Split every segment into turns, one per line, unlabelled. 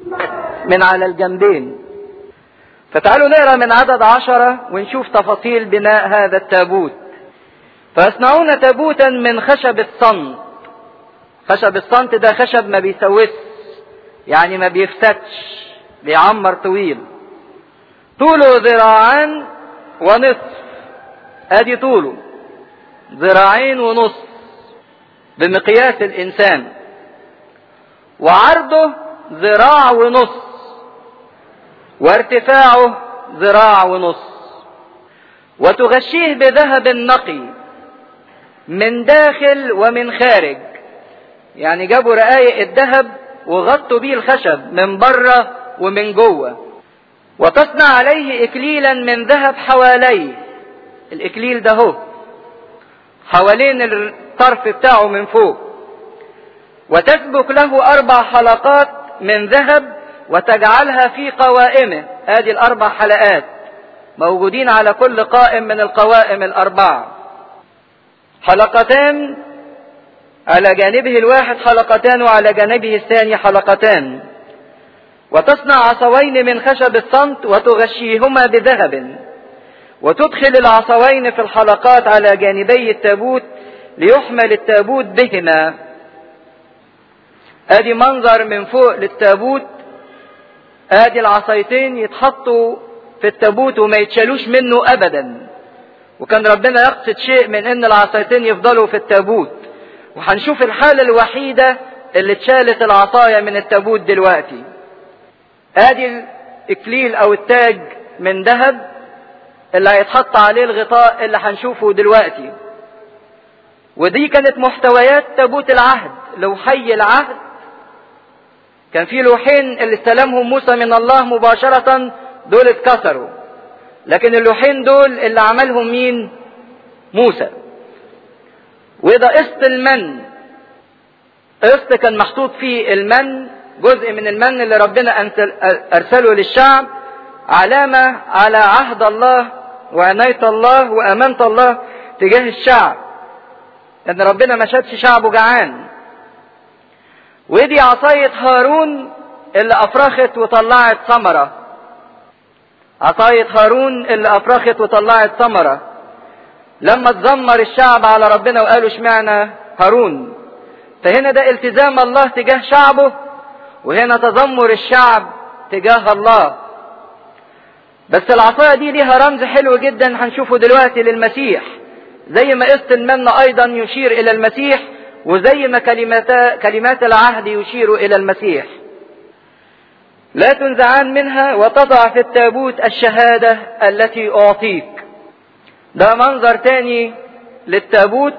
من على الجنبين فتعالوا نقرا من عدد عشرة ونشوف تفاصيل بناء هذا التابوت فيصنعون تابوتا من خشب الصمت خشب الصمت ده خشب ما بيسوس يعني ما بيفتتش بيعمر طويل طوله ذراعان ونصف ادي طوله ذراعين ونصف بمقياس الانسان وعرضه ذراع ونصف وارتفاعه ذراع ونصف وتغشيه بذهب نقي من داخل ومن خارج يعني جابوا رقايق الذهب وغطوا بيه الخشب من بره ومن جوه وتصنع عليه اكليلا من ذهب حواليه الاكليل ده هو حوالين الطرف بتاعه من فوق وتسبك له اربع حلقات من ذهب وتجعلها في قوائمه ادي الاربع حلقات موجودين على كل قائم من القوائم الاربعه حلقتان على جانبه الواحد حلقتان وعلى جانبه الثاني حلقتان وتصنع عصوين من خشب الصمت وتغشيهما بذهب وتدخل العصوين في الحلقات على جانبي التابوت ليحمل التابوت بهما ادي منظر من فوق للتابوت ادي العصايتين يتحطوا في التابوت وما يتشالوش منه ابدا وكان ربنا يقصد شيء من ان العصايتين يفضلوا في التابوت وهنشوف الحالة الوحيدة اللي اتشالت العصاية من التابوت دلوقتي ادي الاكليل او التاج من ذهب اللي هيتحط عليه الغطاء اللي هنشوفه دلوقتي ودي كانت محتويات تابوت العهد لوحي العهد كان في لوحين اللي استلمهم موسى من الله مباشرة دول اتكسروا لكن اللوحين دول اللي عملهم مين موسى وده قسط المن قسط كان محطوط فيه المن جزء من المن اللي ربنا ارسله للشعب علامة على عهد الله وعناية الله وأمانة الله تجاه الشعب لأن ربنا ما شافش شعبه جعان ودي عصاية هارون اللي أفرخت وطلعت ثمرة عصاية هارون اللي أفرخت وطلعت ثمرة لما تذمر الشعب على ربنا وقالوا اشمعنى هارون فهنا ده التزام الله تجاه شعبه وهنا تذمر الشعب تجاه الله بس العصاية دي ليها رمز حلو جدا هنشوفه دلوقتي للمسيح زي ما قسط المن ايضا يشير الى المسيح وزي ما كلمات كلمات العهد يشير الى المسيح لا تنزعان منها وتضع في التابوت الشهادة التي أعطيك ده منظر تاني للتابوت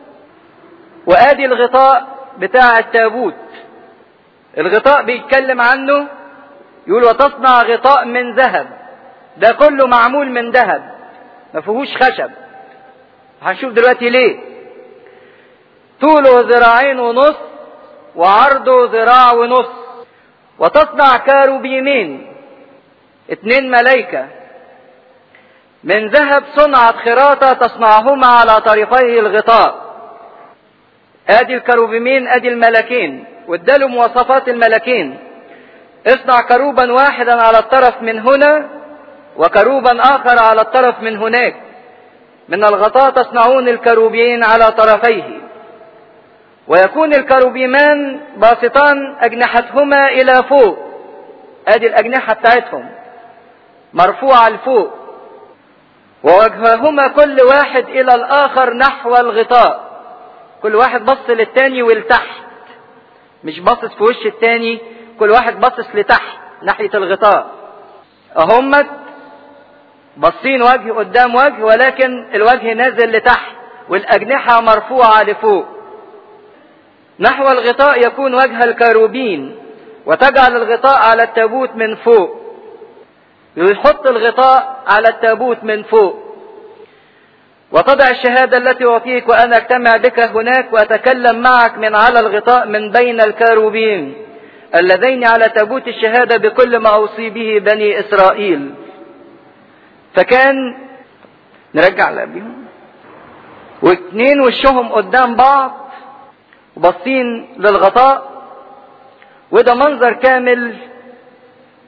وادي الغطاء بتاع التابوت الغطاء بيتكلم عنه يقول وتصنع غطاء من ذهب ده كله معمول من ذهب ما فيهوش خشب هنشوف دلوقتي ليه طوله ذراعين ونص وعرضه ذراع ونص وتصنع كاروبيمين اتنين ملايكة من ذهب صنعت خراطة تصنعهما على طرفي الغطاء ادي الكروبيمين ادي الملكين واداله مواصفات الملكين اصنع كروبا واحدا على الطرف من هنا وكروبا اخر على الطرف من هناك من الغطاء تصنعون الكروبين على طرفيه ويكون الكروبيمان باسطان اجنحتهما الى فوق ادي الاجنحه بتاعتهم مرفوعه لفوق ووجههما كل واحد الى الاخر نحو الغطاء كل واحد بص للتاني ولتحت مش باصص في وش التاني كل واحد باصص لتحت ناحيه الغطاء اهمت باصين وجه قدام وجه ولكن الوجه نازل لتحت والاجنحه مرفوعه لفوق نحو الغطاء يكون وجه الكروبين وتجعل الغطاء على التابوت من فوق يحط الغطاء على التابوت من فوق وتضع الشهادة التي أعطيك وأنا أجتمع بك هناك وأتكلم معك من على الغطاء من بين الكاروبين اللذين على تابوت الشهادة بكل ما أوصي به بني إسرائيل فكان نرجع لأبيهم واثنين وشهم قدام بعض وباصين للغطاء وده منظر كامل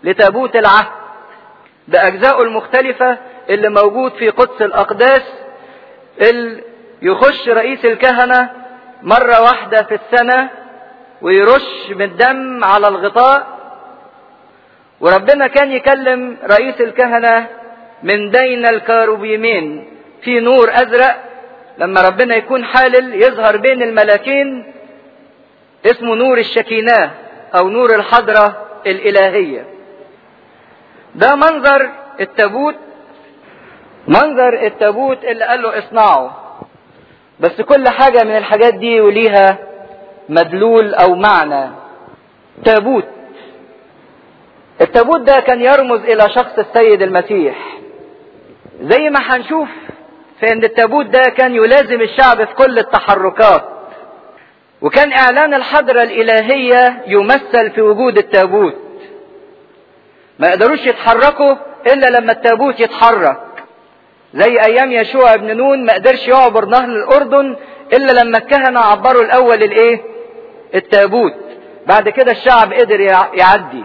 لتابوت العهد بأجزائه المختلفة اللي موجود في قدس الأقداس اللي يخش رئيس الكهنة مرة واحدة في السنة ويرش من الدم على الغطاء وربنا كان يكلم رئيس الكهنة من بين الكاروبيمين في نور أزرق لما ربنا يكون حالل يظهر بين الملاكين اسمه نور الشكيناه أو نور الحضرة الإلهية ده منظر التابوت منظر التابوت اللي قال له اصنعه بس كل حاجة من الحاجات دي وليها مدلول أو معنى تابوت التابوت ده كان يرمز إلى شخص السيد المسيح زي ما هنشوف في ان التابوت ده كان يلازم الشعب في كل التحركات وكان اعلان الحضره الالهيه يمثل في وجود التابوت ما يقدروش يتحركوا الا لما التابوت يتحرك زي ايام يشوع ابن نون ما قدرش يعبر نهر الاردن الا لما الكهنه عبروا الاول الايه التابوت بعد كده الشعب قدر يعدي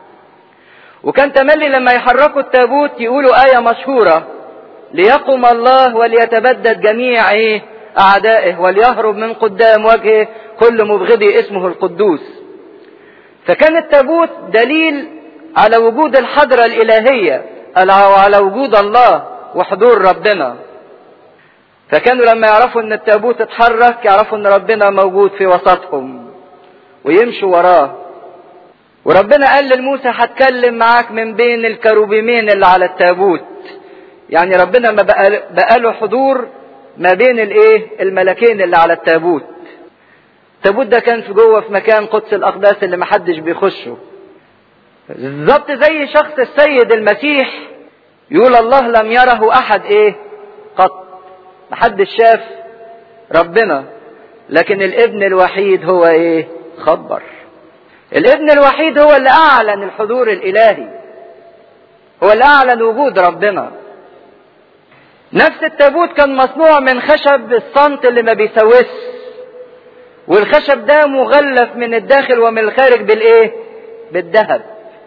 وكان تملي لما يحركوا التابوت يقولوا آية مشهورة ليقم الله وليتبدد جميع ايه اعدائه وليهرب من قدام وجهه كل مبغضي اسمه القدوس فكان التابوت دليل على وجود الحضرة الالهية على وجود الله وحضور ربنا فكانوا لما يعرفوا ان التابوت اتحرك يعرفوا ان ربنا موجود في وسطهم ويمشوا وراه وربنا قال لموسى هتكلم معاك من بين الكروبيمين اللي على التابوت يعني ربنا ما بقى, بقى له حضور ما بين الايه الملكين اللي على التابوت التابوت ده كان في جوه في مكان قدس الاقداس اللي محدش بيخشه بالظبط زي شخص السيد المسيح يقول الله لم يره احد ايه قط محدش شاف ربنا لكن الابن الوحيد هو ايه خبر الابن الوحيد هو اللي اعلن الحضور الالهي هو اللي اعلن وجود ربنا نفس التابوت كان مصنوع من خشب الصمت اللي ما بيسوس والخشب ده مغلف من الداخل ومن الخارج بالايه بالذهب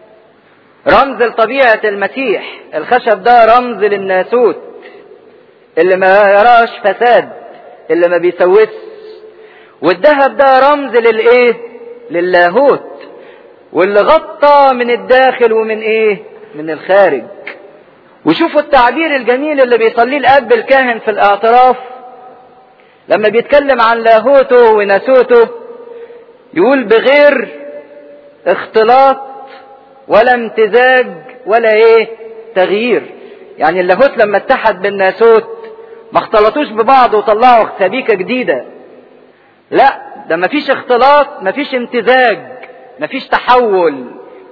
رمز لطبيعة المسيح الخشب ده رمز للناسوت اللي ما يراش فساد اللي ما بيسوس والذهب ده رمز للايه للاهوت واللي غطى من الداخل ومن ايه من الخارج وشوفوا التعبير الجميل اللي بيصليه الاب الكاهن في الاعتراف لما بيتكلم عن لاهوته وناسوته يقول بغير اختلاط ولا امتزاج ولا ايه تغيير يعني اللاهوت لما اتحد بالناسوت ما اختلطوش ببعض وطلعوا سبيكة جديدة لا ده مفيش اختلاط مفيش امتزاج مفيش تحول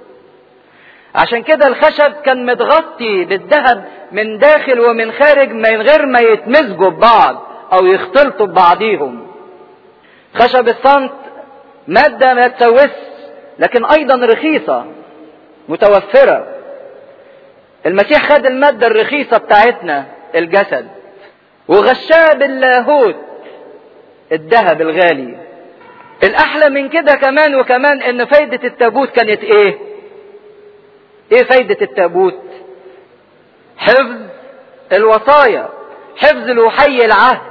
عشان كده الخشب كان متغطي بالذهب من داخل ومن خارج من غير ما يتمزجوا ببعض او يختلطوا ببعضيهم خشب الصمت مادة ما تسوس لكن ايضا رخيصة متوفرة المسيح خد المادة الرخيصة بتاعتنا الجسد وغشاه باللاهوت الذهب الغالي الاحلى من كده كمان وكمان ان فايدة التابوت كانت ايه ايه فايدة التابوت حفظ الوصايا حفظ الوحي العهد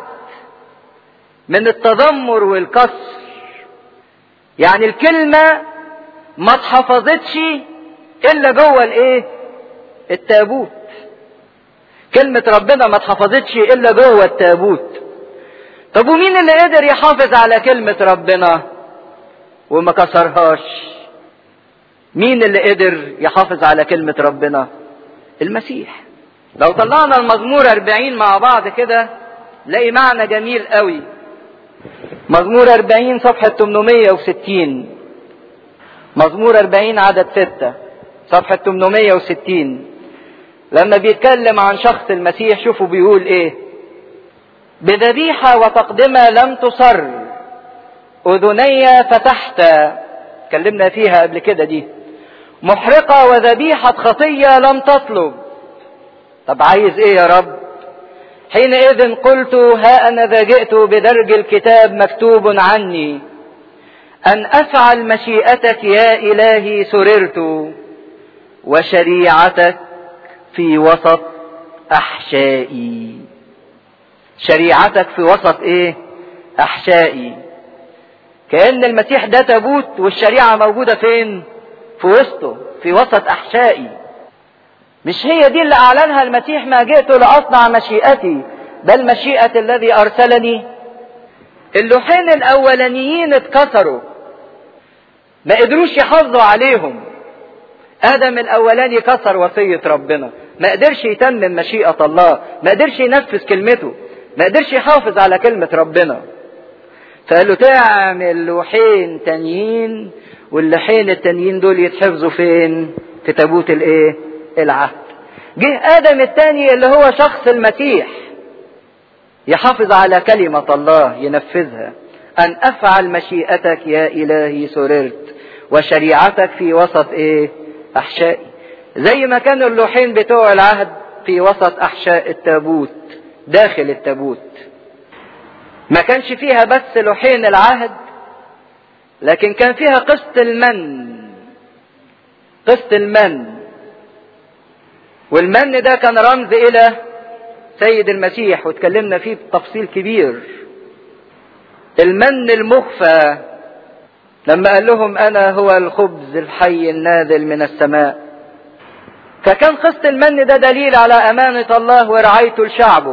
من التذمر والكسر يعني الكلمة ما اتحفظتش الا جوه الايه التابوت كلمة ربنا ما اتحفظتش الا جوه التابوت طب ومين اللي قدر يحافظ على كلمة ربنا وما كسرهاش مين اللي قدر يحافظ على كلمة ربنا المسيح لو طلعنا المزمور 40 مع بعض كده نلاقي معنى جميل قوي مزمور 40 صفحة 860 مزمور 40 عدد 6 صفحة 860 لما بيتكلم عن شخص المسيح شوفوا بيقول ايه بذبيحة وتقدمة لم تصر أذني فتحت اتكلمنا فيها قبل كده دي محرقة وذبيحة خطية لم تطلب طب عايز ايه يا رب حينئذ قلت ها أنا ذا جئت بدرج الكتاب مكتوب عني أن أفعل مشيئتك يا إلهي سررت وشريعتك في وسط احشائي شريعتك في وسط ايه احشائي كأن المسيح ده تابوت والشريعة موجودة فين في وسطه في وسط احشائي مش هي دي اللي اعلنها المسيح ما جئت لاصنع مشيئتي بل مشيئة الذي ارسلني اللوحين الاولانيين اتكسروا ما قدروش يحافظوا عليهم ادم الاولاني كسر وصية ربنا ما قدرش يتمم مشيئة الله ما قدرش ينفذ كلمته ما قدرش يحافظ على كلمة ربنا فقال له تعمل لوحين تانيين واللوحين التانيين دول يتحفظوا فين في تابوت الايه العهد جه ادم التاني اللي هو شخص المسيح يحافظ على كلمة الله ينفذها ان افعل مشيئتك يا الهي سررت وشريعتك في وسط ايه احشائي زي ما كانوا اللوحين بتوع العهد في وسط احشاء التابوت داخل التابوت ما كانش فيها بس لوحين العهد لكن كان فيها قسط المن قسط المن والمن ده كان رمز الى سيد المسيح واتكلمنا فيه بتفصيل كبير المن المخفى لما قال لهم انا هو الخبز الحي النازل من السماء فكان قسط المن ده دليل على امانه الله ورعايته لشعبه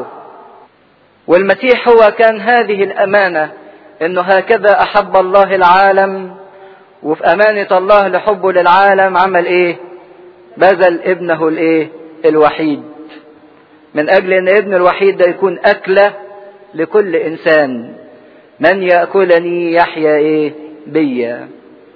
والمسيح هو كان هذه الامانه انه هكذا احب الله العالم وفي امانه الله لحبه للعالم عمل ايه بذل ابنه الايه الوحيد من اجل ان ابن الوحيد ده يكون اكله لكل انسان من ياكلني يحيا ايه بيا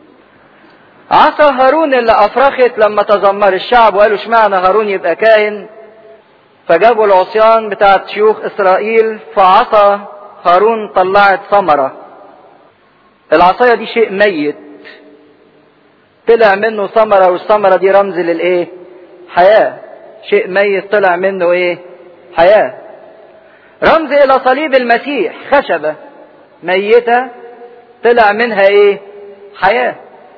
عصا هارون اللي افرخت لما تذمر الشعب وقالوا اشمعنى هارون يبقى كاهن فجابوا العصيان بتاعت شيوخ اسرائيل فعصا هارون طلعت ثمرة العصاية دي شيء ميت طلع منه ثمرة والثمرة دي رمز للايه حياة شيء ميت طلع منه ايه حياة رمز الى صليب المسيح خشبة ميتة طلع منها ايه حياة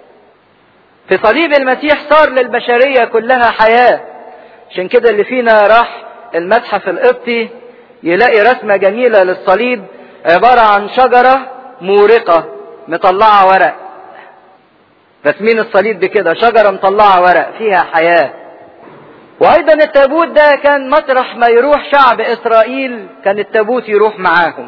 في صليب المسيح صار للبشرية كلها حياة عشان كده اللي فينا راح المتحف القبطي يلاقي رسمة جميلة للصليب عبارة عن شجرة مورقة مطلعة ورق رسمين الصليب بكده شجرة مطلعة ورق فيها حياة وايضا التابوت ده كان مطرح ما يروح شعب اسرائيل كان التابوت يروح معاهم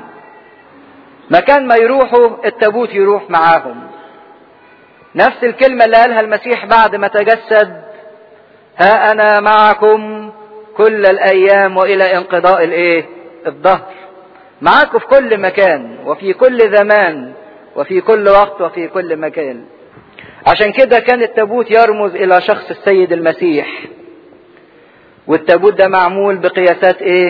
مكان ما يروحوا التابوت يروح معاهم نفس الكلمة اللي قالها المسيح بعد ما تجسد ها أنا معكم كل الأيام وإلى انقضاء الإيه؟ الظهر. معاكم في كل مكان وفي كل زمان وفي كل وقت وفي كل مكان. عشان كده كان التابوت يرمز إلى شخص السيد المسيح. والتابوت ده معمول بقياسات إيه؟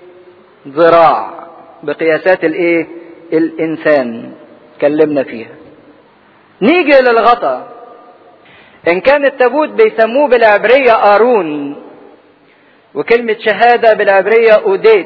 ذراع. بقياسات الإيه؟ الإنسان. اتكلمنا فيها. نيجي للغطا ان كان التابوت بيسموه بالعبرية قارون وكلمة شهادة بالعبرية أوديت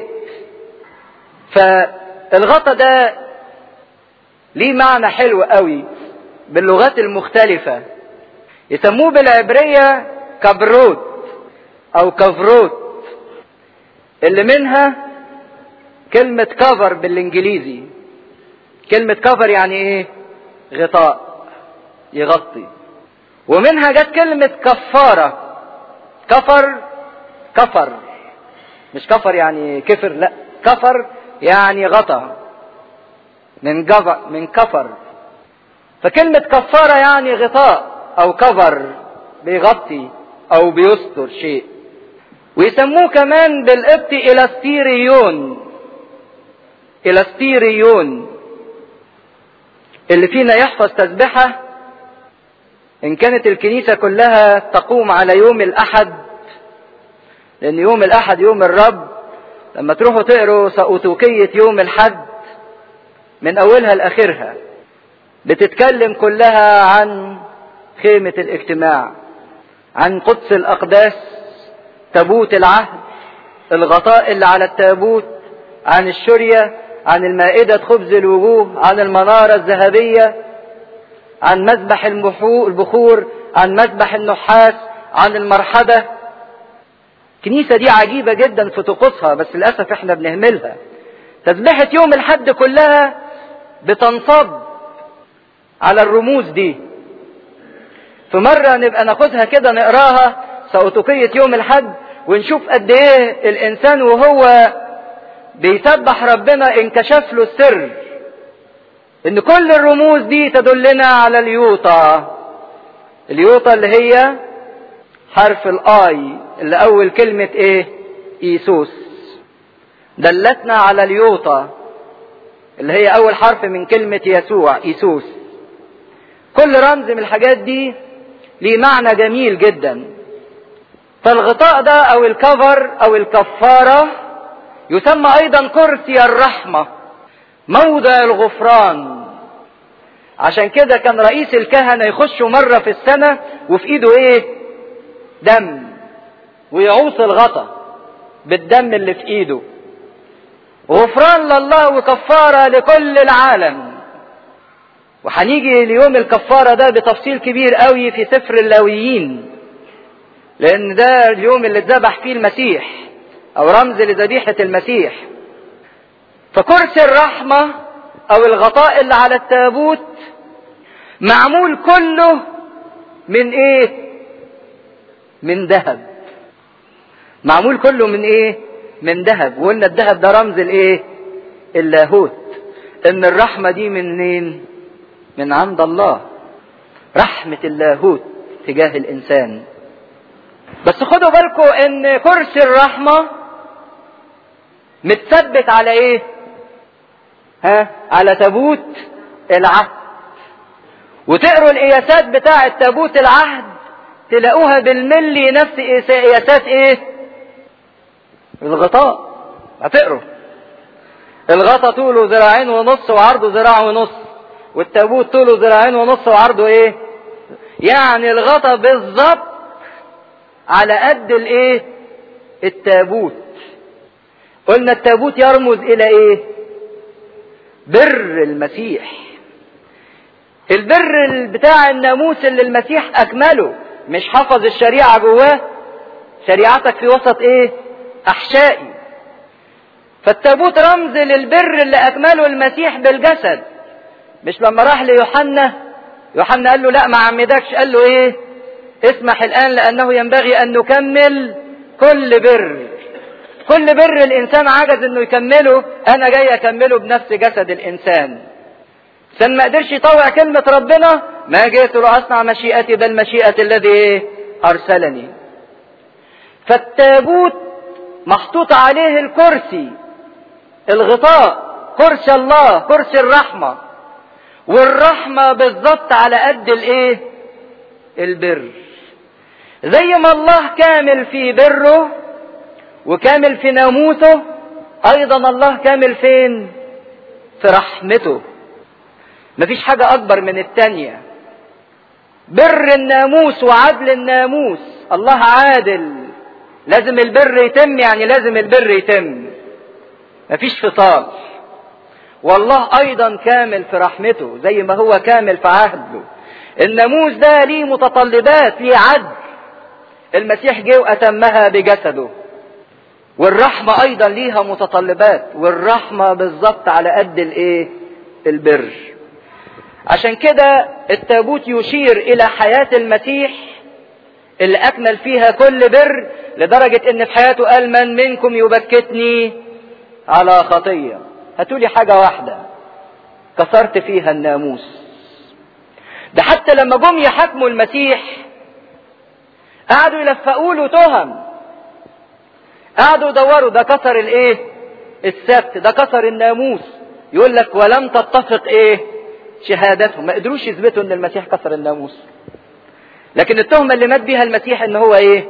فالغطا ده ليه معنى حلو قوي باللغات المختلفة يسموه بالعبرية كبروت أو كفروت اللي منها كلمة كفر بالإنجليزي كلمة كفر يعني إيه؟ غطاء يغطي ومنها جت كلمة كفارة كفر كفر مش كفر يعني كفر لا كفر يعني غطى من جفر من كفر فكلمة كفارة يعني غطاء أو كفر بيغطي أو بيستر شيء ويسموه كمان بالقبط إلاستيريون إلاستيريون اللي فينا يحفظ تسبحة إن كانت الكنيسة كلها تقوم على يوم الأحد لأن يوم الأحد يوم الرب لما تروحوا تقروا سأوتوكية يوم الحد من أولها لآخرها بتتكلم كلها عن خيمة الاجتماع عن قدس الأقداس تابوت العهد الغطاء اللي على التابوت عن الشرية عن المائدة خبز الوجوه عن المنارة الذهبية عن مذبح البخور عن مذبح النحاس عن المرحبة الكنيسة دي عجيبة جدا في طقوسها بس للأسف احنا بنهملها تسبيحة يوم الحد كلها بتنصب على الرموز دي في مرة نبقى ناخدها كده نقراها سأوتوقية يوم الحد ونشوف قد ايه الانسان وهو بيسبح ربنا انكشف له السر ان كل الرموز دي تدلنا على اليوطا اليوطا اللي هي حرف الاي اللي اول كلمة ايه ايسوس دلتنا على اليوطا اللي هي اول حرف من كلمة يسوع ايسوس كل رمز من الحاجات دي ليه معنى جميل جدا فالغطاء ده او الكفر او الكفارة يسمى ايضا كرسي الرحمة موضع الغفران عشان كده كان رئيس الكهنة يخش مرة في السنة وفي ايده ايه دم ويعوص الغطا بالدم اللي في ايده غفران لله وكفارة لكل العالم وهنيجي ليوم الكفارة ده بتفصيل كبير قوي في سفر اللاويين لان ده اليوم اللي اتذبح فيه المسيح او رمز لذبيحة المسيح فكرسي الرحمة او الغطاء اللي على التابوت معمول كله من ايه من ذهب معمول كله من ايه من ذهب وقلنا الذهب ده رمز الايه اللاهوت ان الرحمة دي منين من عند الله رحمة اللاهوت تجاه الانسان بس خدوا بالكم ان كرسي الرحمة متثبت على ايه ها على تابوت العهد وتقروا القياسات بتاعة تابوت العهد تلاقوها بالملي نفس قياسات ايه الغطاء هتقروا الغطا طوله ذراعين ونص وعرضه ذراع ونص والتابوت طوله ذراعين ونص وعرضه ايه يعني الغطا بالظبط على قد الايه التابوت قلنا التابوت يرمز الى ايه بر المسيح البر بتاع الناموس اللي المسيح اكمله مش حفظ الشريعة جواه شريعتك في وسط ايه احشائي فالتابوت رمز للبر اللي اكمله المسيح بالجسد مش لما راح ليوحنا يوحنا قال له لا ما عمدكش قال له ايه اسمح الان لانه ينبغي ان نكمل كل بر كل بر الانسان عجز انه يكمله انا جاي اكمله بنفس جسد الانسان عشان ما قدرش يطوع كلمة ربنا ما جئت لأصنع مشيئتي بل مشيئة الذي أرسلني فالتابوت محطوط عليه الكرسي الغطاء كرسي الله كرسي الرحمة والرحمة بالظبط على قد الايه البر زي ما الله كامل في بره وكامل في ناموسه ايضا الله كامل فين في رحمته مفيش حاجة اكبر من التانية بر الناموس وعدل الناموس الله عادل لازم البر يتم يعني لازم البر يتم مفيش فصال والله ايضا كامل في رحمته زي ما هو كامل في عهده الناموس ده ليه متطلبات ليه عدل المسيح جه واتمها بجسده والرحمة ايضا ليها متطلبات والرحمة بالظبط على قد الايه البر عشان كده التابوت يشير الى حياة المسيح اللي اكمل فيها كل بر لدرجة ان في حياته قال من منكم يبكتني على خطية هاتولي حاجة واحدة كسرت فيها الناموس ده حتى لما جم يحاكموا المسيح قعدوا يلفقوا له تهم قعدوا يدوروا ده كسر الايه السبت ده كسر الناموس يقول لك ولم تتفق ايه شهادتهم ما قدروش يثبتوا ان المسيح كسر الناموس لكن التهمة اللي مات بيها المسيح ان هو ايه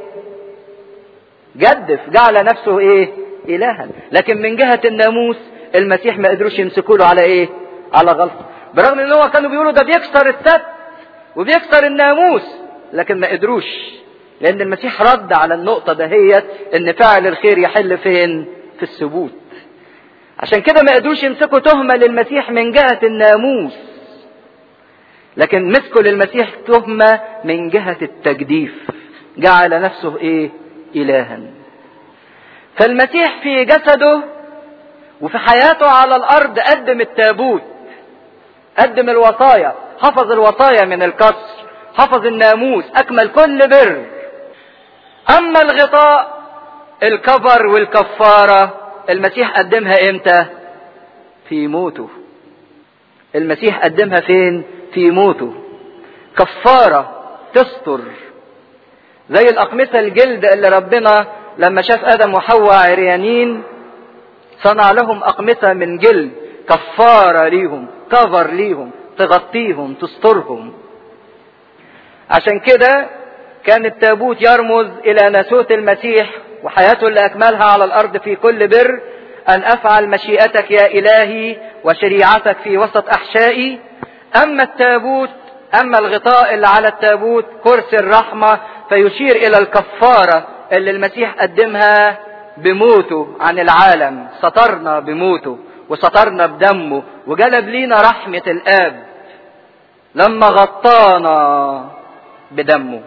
جدف جعل نفسه ايه الها لكن من جهة الناموس المسيح ما قدروش يمسكوا له على ايه على غلطة برغم ان هو كانوا بيقولوا ده بيكسر السبت وبيكسر الناموس لكن ما قدروش لان المسيح رد على النقطة دهيت ان فعل الخير يحل فين في الثبوت عشان كده ما قدروش يمسكوا تهمة للمسيح من جهة الناموس لكن مسكوا للمسيح تهمة من جهة التجديف جعل نفسه ايه الها فالمسيح في جسده وفي حياته على الارض قدم التابوت قدم الوصايا حفظ الوصايا من الكسر حفظ الناموس اكمل كل بر اما الغطاء الكفر والكفارة المسيح قدمها امتى في موته المسيح قدمها فين في موته كفارة تستر زي الأقمصة الجلد اللي ربنا لما شاف آدم وحواء عريانين صنع لهم أقمصة من جلد كفارة ليهم كفر ليهم تغطيهم تسترهم عشان كده كان التابوت يرمز إلى ناسوت المسيح وحياته اللي أكملها على الأرض في كل بر أن أفعل مشيئتك يا إلهي وشريعتك في وسط أحشائي أما التابوت أما الغطاء اللي على التابوت كرسي الرحمة فيشير إلى الكفارة اللي المسيح قدمها بموته عن العالم سطرنا بموته وسطرنا بدمه وجلب لينا رحمة الآب لما غطانا بدمه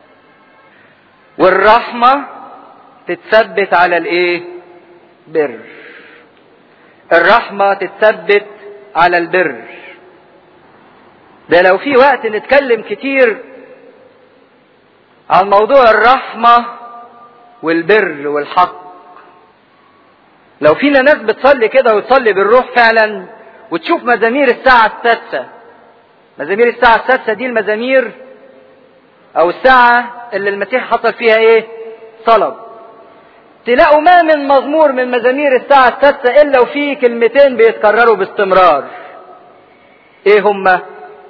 والرحمة تتثبت على الايه بر الرحمة تتثبت على البر ده لو في وقت نتكلم كتير عن موضوع الرحمة والبر والحق لو فينا ناس بتصلي كده وتصلي بالروح فعلا وتشوف مزامير الساعة السادسة مزامير الساعة السادسة دي المزامير أو الساعة اللي المسيح حصل فيها إيه؟ صلب. تلاقوا ما من مزمور من مزامير الساعة السادسة إلا وفيه كلمتين بيتكرروا باستمرار. إيه هما؟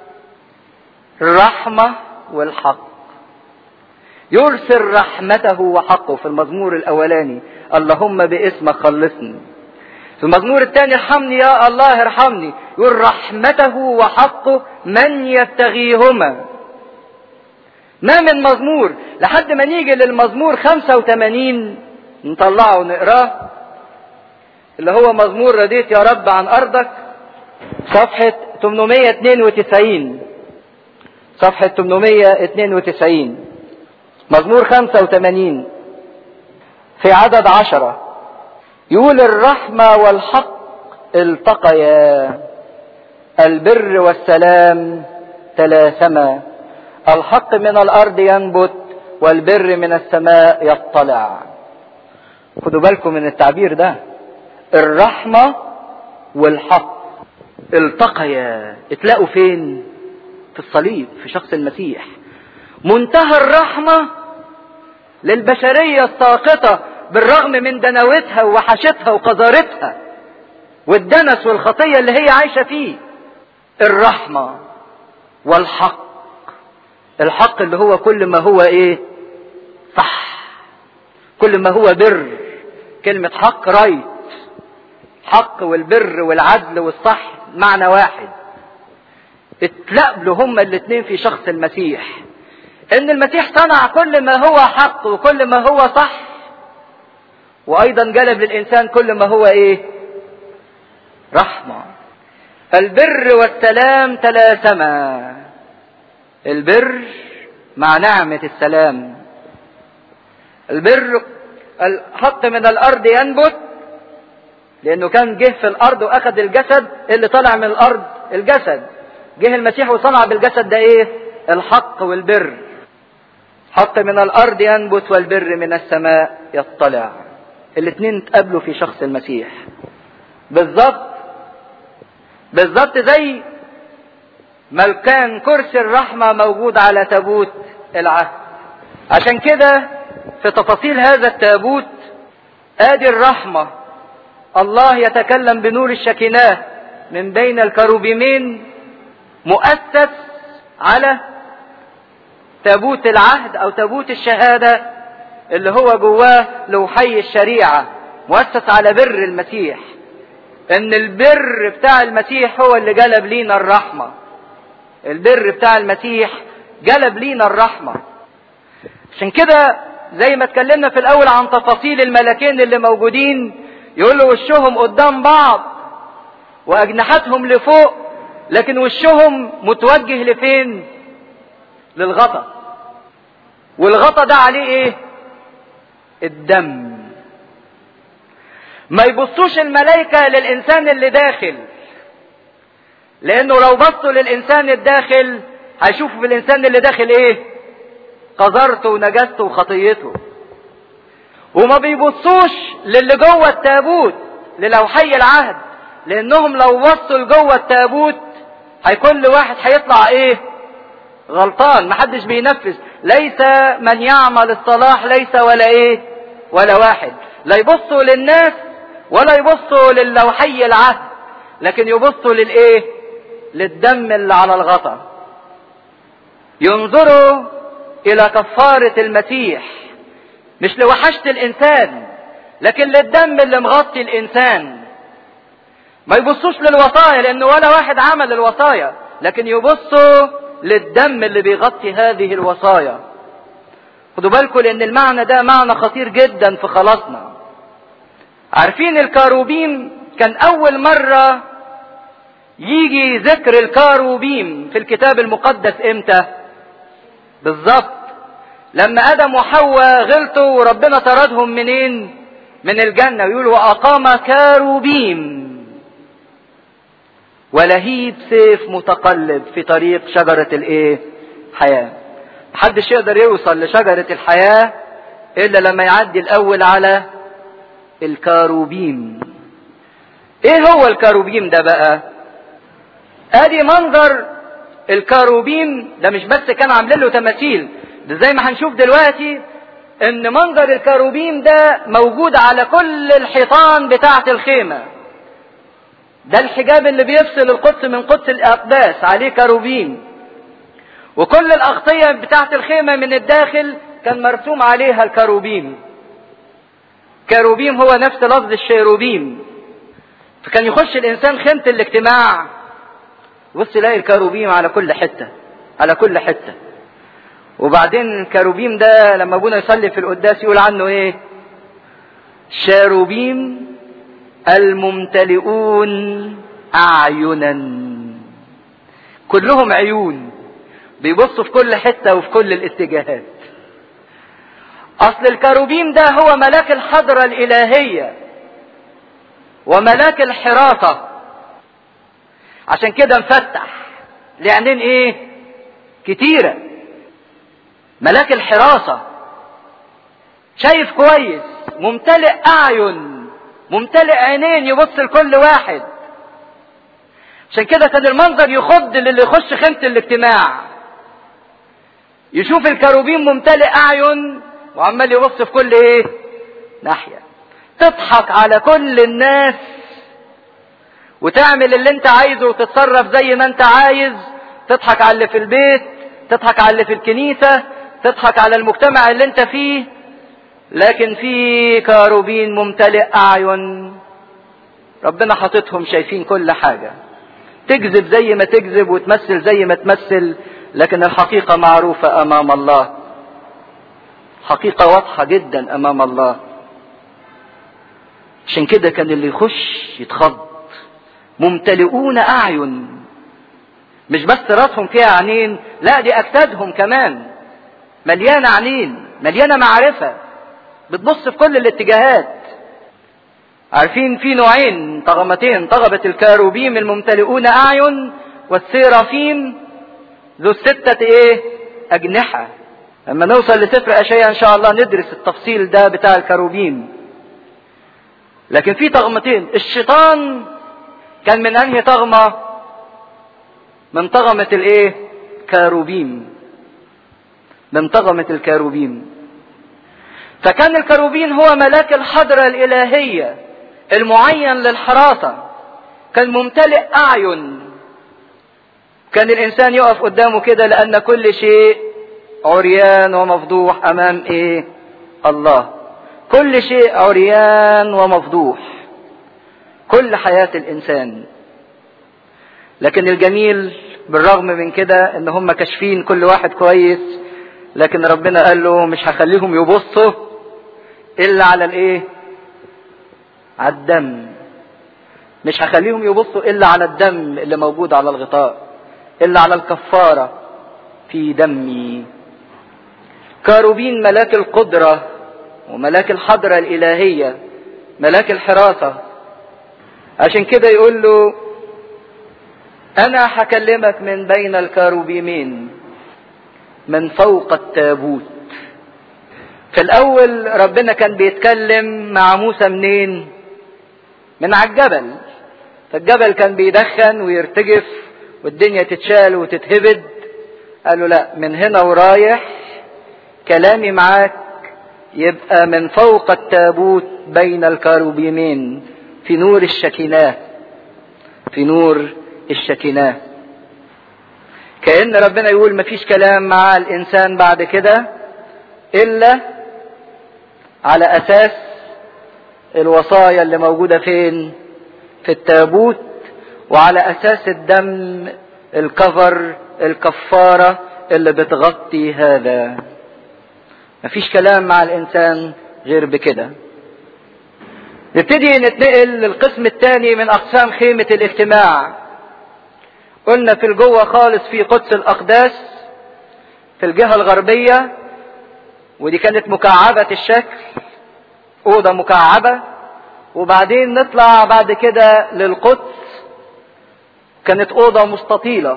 الرحمة والحق. يرسل رحمته وحقه في المزمور الأولاني اللهم باسمك خلصني. في المزمور الثاني ارحمني يا الله ارحمني يقول رحمته وحقه من يبتغيهما ما من مزمور لحد ما نيجي للمزمور 85 نطلعه ونقراه اللي هو مزمور رديت يا رب عن أرضك صفحة 892 صفحة 892 مزمور 85 في عدد عشرة يقول الرحمة والحق التقيا البر والسلام تلاسما الحق من الارض ينبت والبر من السماء يطلع خدوا بالكم من التعبير ده الرحمة والحق التقيا اتلاقوا فين في الصليب في شخص المسيح منتهى الرحمة للبشرية الساقطة بالرغم من دنوتها ووحشتها وقذارتها والدنس والخطية اللي هي عايشة فيه الرحمة والحق الحق اللي هو كل ما هو ايه صح كل ما هو بر كلمة حق رايت حق والبر والعدل والصح معنى واحد اتلقبلوا هما الاتنين في شخص المسيح ان المسيح صنع كل ما هو حق وكل ما هو صح وايضا جلب للانسان كل ما هو ايه رحمة البر والسلام تلاسما البر مع نعمة السلام البر الحق من الأرض ينبت لأنه كان جه في الأرض وأخذ الجسد اللي طلع من الأرض الجسد جه المسيح وصنع بالجسد ده إيه الحق والبر حق من الأرض ينبت والبر من السماء يطلع الاثنين اتقابلوا في شخص المسيح بالظبط بالظبط زي ما كان كرسي الرحمة موجود على تابوت العهد عشان كده في تفاصيل هذا التابوت ادي الرحمة الله يتكلم بنور الشكناه من بين الكروبيمين مؤسس على تابوت العهد او تابوت الشهادة اللي هو جواه لوحي الشريعة مؤسس على بر المسيح ان البر بتاع المسيح هو اللي جلب لينا الرحمة البر بتاع المسيح جلب لينا الرحمة عشان كده زي ما اتكلمنا في الاول عن تفاصيل الملكين اللي موجودين يقولوا وشهم قدام بعض واجنحتهم لفوق لكن وشهم متوجه لفين للغطا والغطا ده عليه ايه الدم ما يبصوش الملائكة للإنسان اللي داخل لأنه لو بصوا للإنسان الداخل هيشوفوا في الإنسان اللي داخل إيه؟ قذرته ونجاسته وخطيته. وما بيبصوش للي جوه التابوت للوحي العهد لأنهم لو بصوا لجوه التابوت هي كل واحد هيطلع إيه؟ غلطان محدش بينفذ ليس من يعمل الصلاح ليس ولا إيه؟ ولا واحد لا يبصوا للناس ولا يبصوا للوحي العهد لكن يبصوا للايه للدم اللي على الغطا ينظروا الى كفارة المسيح مش لوحشة الانسان لكن للدم اللي مغطي الانسان ما يبصوش للوصايا لان ولا واحد عمل الوصايا لكن يبصوا للدم اللي بيغطي هذه الوصايا خدوا بالكم لان المعنى ده معنى خطير جدا في خلاصنا عارفين الكاروبيم كان اول مرة يجي ذكر الكاروبيم في الكتاب المقدس امتى بالظبط لما ادم وحواء غلطوا وربنا طردهم منين من الجنة ويقول واقام كاروبيم ولهيب سيف متقلب في طريق شجرة الايه حياة محدش يقدر يوصل لشجرة الحياة الا لما يعدي الاول على الكاروبيم ايه هو الكاروبيم ده بقى ادي منظر الكاروبيم ده مش بس كانوا عاملين له تماثيل ده زي ما هنشوف دلوقتي ان منظر الكاروبيم ده موجود على كل الحيطان بتاعة الخيمة ده الحجاب اللي بيفصل القدس من قدس الاقداس عليه كاروبيم وكل الاغطية بتاعة الخيمة من الداخل كان مرسوم عليها الكاروبيم كاروبيم هو نفس لفظ الشيروبيم فكان يخش الانسان خيمة الاجتماع بص يلاقي الكاروبيم على كل حتة على كل حتة وبعدين الكاروبيم ده لما ابونا يصلي في القداس يقول عنه ايه شاروبيم الممتلئون اعينا كلهم عيون بيبصوا في كل حتة وفي كل الاتجاهات اصل الكاروبيم ده هو ملاك الحضرة الالهية وملاك الحراسة عشان كده مفتح لعينين ايه كتيرة ملاك الحراسة شايف كويس ممتلئ اعين ممتلئ عينين يبص لكل واحد عشان كده كان المنظر يخض للي يخش خيمة الاجتماع يشوف الكروبيم ممتلئ اعين وعمال يبص في كل ايه ناحية تضحك على كل الناس وتعمل اللي انت عايزه وتتصرف زي ما انت عايز تضحك على اللي في البيت تضحك على اللي في الكنيسة تضحك على المجتمع اللي انت فيه لكن في كاروبين ممتلئ اعين ربنا حاططهم شايفين كل حاجة تكذب زي ما تكذب وتمثل زي ما تمثل لكن الحقيقة معروفة امام الله حقيقة واضحة جدا امام الله عشان كده كان اللي يخش يتخض ممتلئون اعين مش بس راسهم فيها عينين لا دي اجسادهم كمان مليانه عينين مليانه معرفه بتبص في كل الاتجاهات عارفين في نوعين طغمتين طغمة الكاروبيم الممتلئون اعين والسيرافيم ذو الستة ايه اجنحة لما نوصل لسفر اشياء ان شاء الله ندرس التفصيل ده بتاع الكاروبيم لكن في طغمتين الشيطان كان من انهي طغمة من طغمة الايه كاروبيم من طغمة الكاروبيم فكان الكاروبين هو ملاك الحضرة الالهية المعين للحراسة كان ممتلئ اعين كان الانسان يقف قدامه كده لان كل شيء عريان ومفضوح امام ايه الله كل شيء عريان ومفضوح كل حياة الإنسان لكن الجميل بالرغم من كده ان هم كاشفين كل واحد كويس لكن ربنا قال له مش هخليهم يبصوا الا على الايه على الدم مش هخليهم يبصوا الا على الدم اللي موجود على الغطاء الا على الكفارة في دمي كاروبين ملاك القدرة وملاك الحضرة الإلهية ملاك الحراسة عشان كده يقول له أنا هكلمك من بين الكاروبيمين من فوق التابوت في الأول ربنا كان بيتكلم مع موسى منين؟ من على الجبل فالجبل كان بيدخن ويرتجف والدنيا تتشال وتتهبد قال له لا من هنا ورايح كلامي معاك يبقى من فوق التابوت بين الكاروبيمين في نور الشكيناه في نور الشكيناه كأن ربنا يقول مفيش كلام مع الإنسان بعد كده إلا على أساس الوصايا اللي موجودة فين في التابوت وعلى أساس الدم الكفر الكفارة اللي بتغطي هذا مفيش كلام مع الإنسان غير بكده نبتدي نتنقل للقسم الثاني من أقسام خيمة الاجتماع قلنا في الجوه خالص في قدس الأقداس في الجهة الغربية ودي كانت مكعبة الشكل أوضة مكعبة وبعدين نطلع بعد كده للقدس كانت أوضة مستطيلة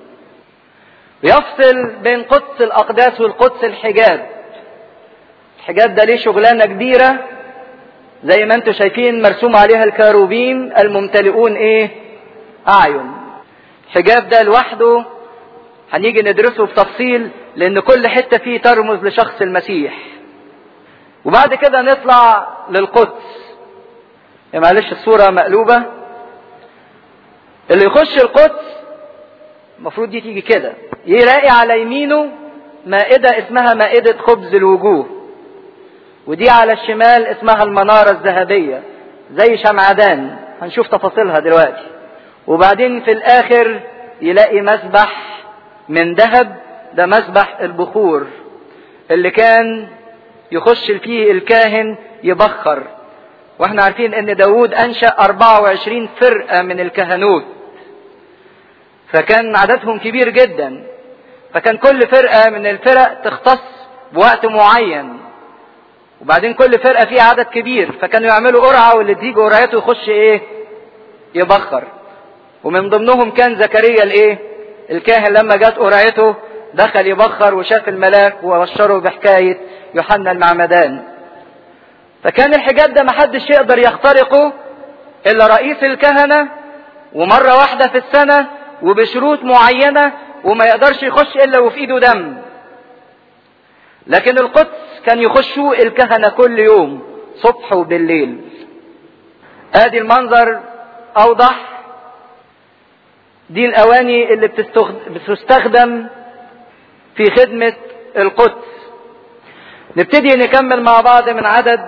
يفصل بين قدس الأقداس والقدس الحجاب الحجاب ده ليه شغلانة كبيرة زي ما انتم شايفين مرسوم عليها الكاروبيم الممتلئون ايه أعين الحجاب ده لوحده هنيجي ندرسه بتفصيل لأن كل حتة فيه ترمز لشخص المسيح وبعد كده نطلع للقدس معلش الصورة مقلوبة اللي يخش القدس المفروض دي تيجي كده يلاقي على يمينه مائدة اسمها مائدة خبز الوجوه ودي على الشمال اسمها المنارة الذهبية زي شمعدان هنشوف تفاصيلها دلوقتي وبعدين في الاخر يلاقي مسبح من ذهب ده مسبح البخور اللي كان يخش فيه الكاهن يبخر واحنا عارفين ان داود انشأ 24 فرقة من الكهنوت فكان عددهم كبير جدا فكان كل فرقة من الفرق تختص بوقت معين وبعدين كل فرقة فيها عدد كبير فكانوا يعملوا قرعة واللي تيجي قرعته يخش ايه يبخر ومن ضمنهم كان زكريا الايه الكاهن لما جت قرعته دخل يبخر وشاف الملاك وبشره بحكاية يوحنا المعمدان فكان الحجاب ده محدش يقدر يخترقه الا رئيس الكهنة ومرة واحدة في السنة وبشروط معينة وما يقدرش يخش الا وفي ايده دم لكن القدس كان يخشوا الكهنة كل يوم صبح وبالليل ادي المنظر اوضح دي الاواني اللي بتستخدم في خدمة القدس نبتدي نكمل مع بعض من عدد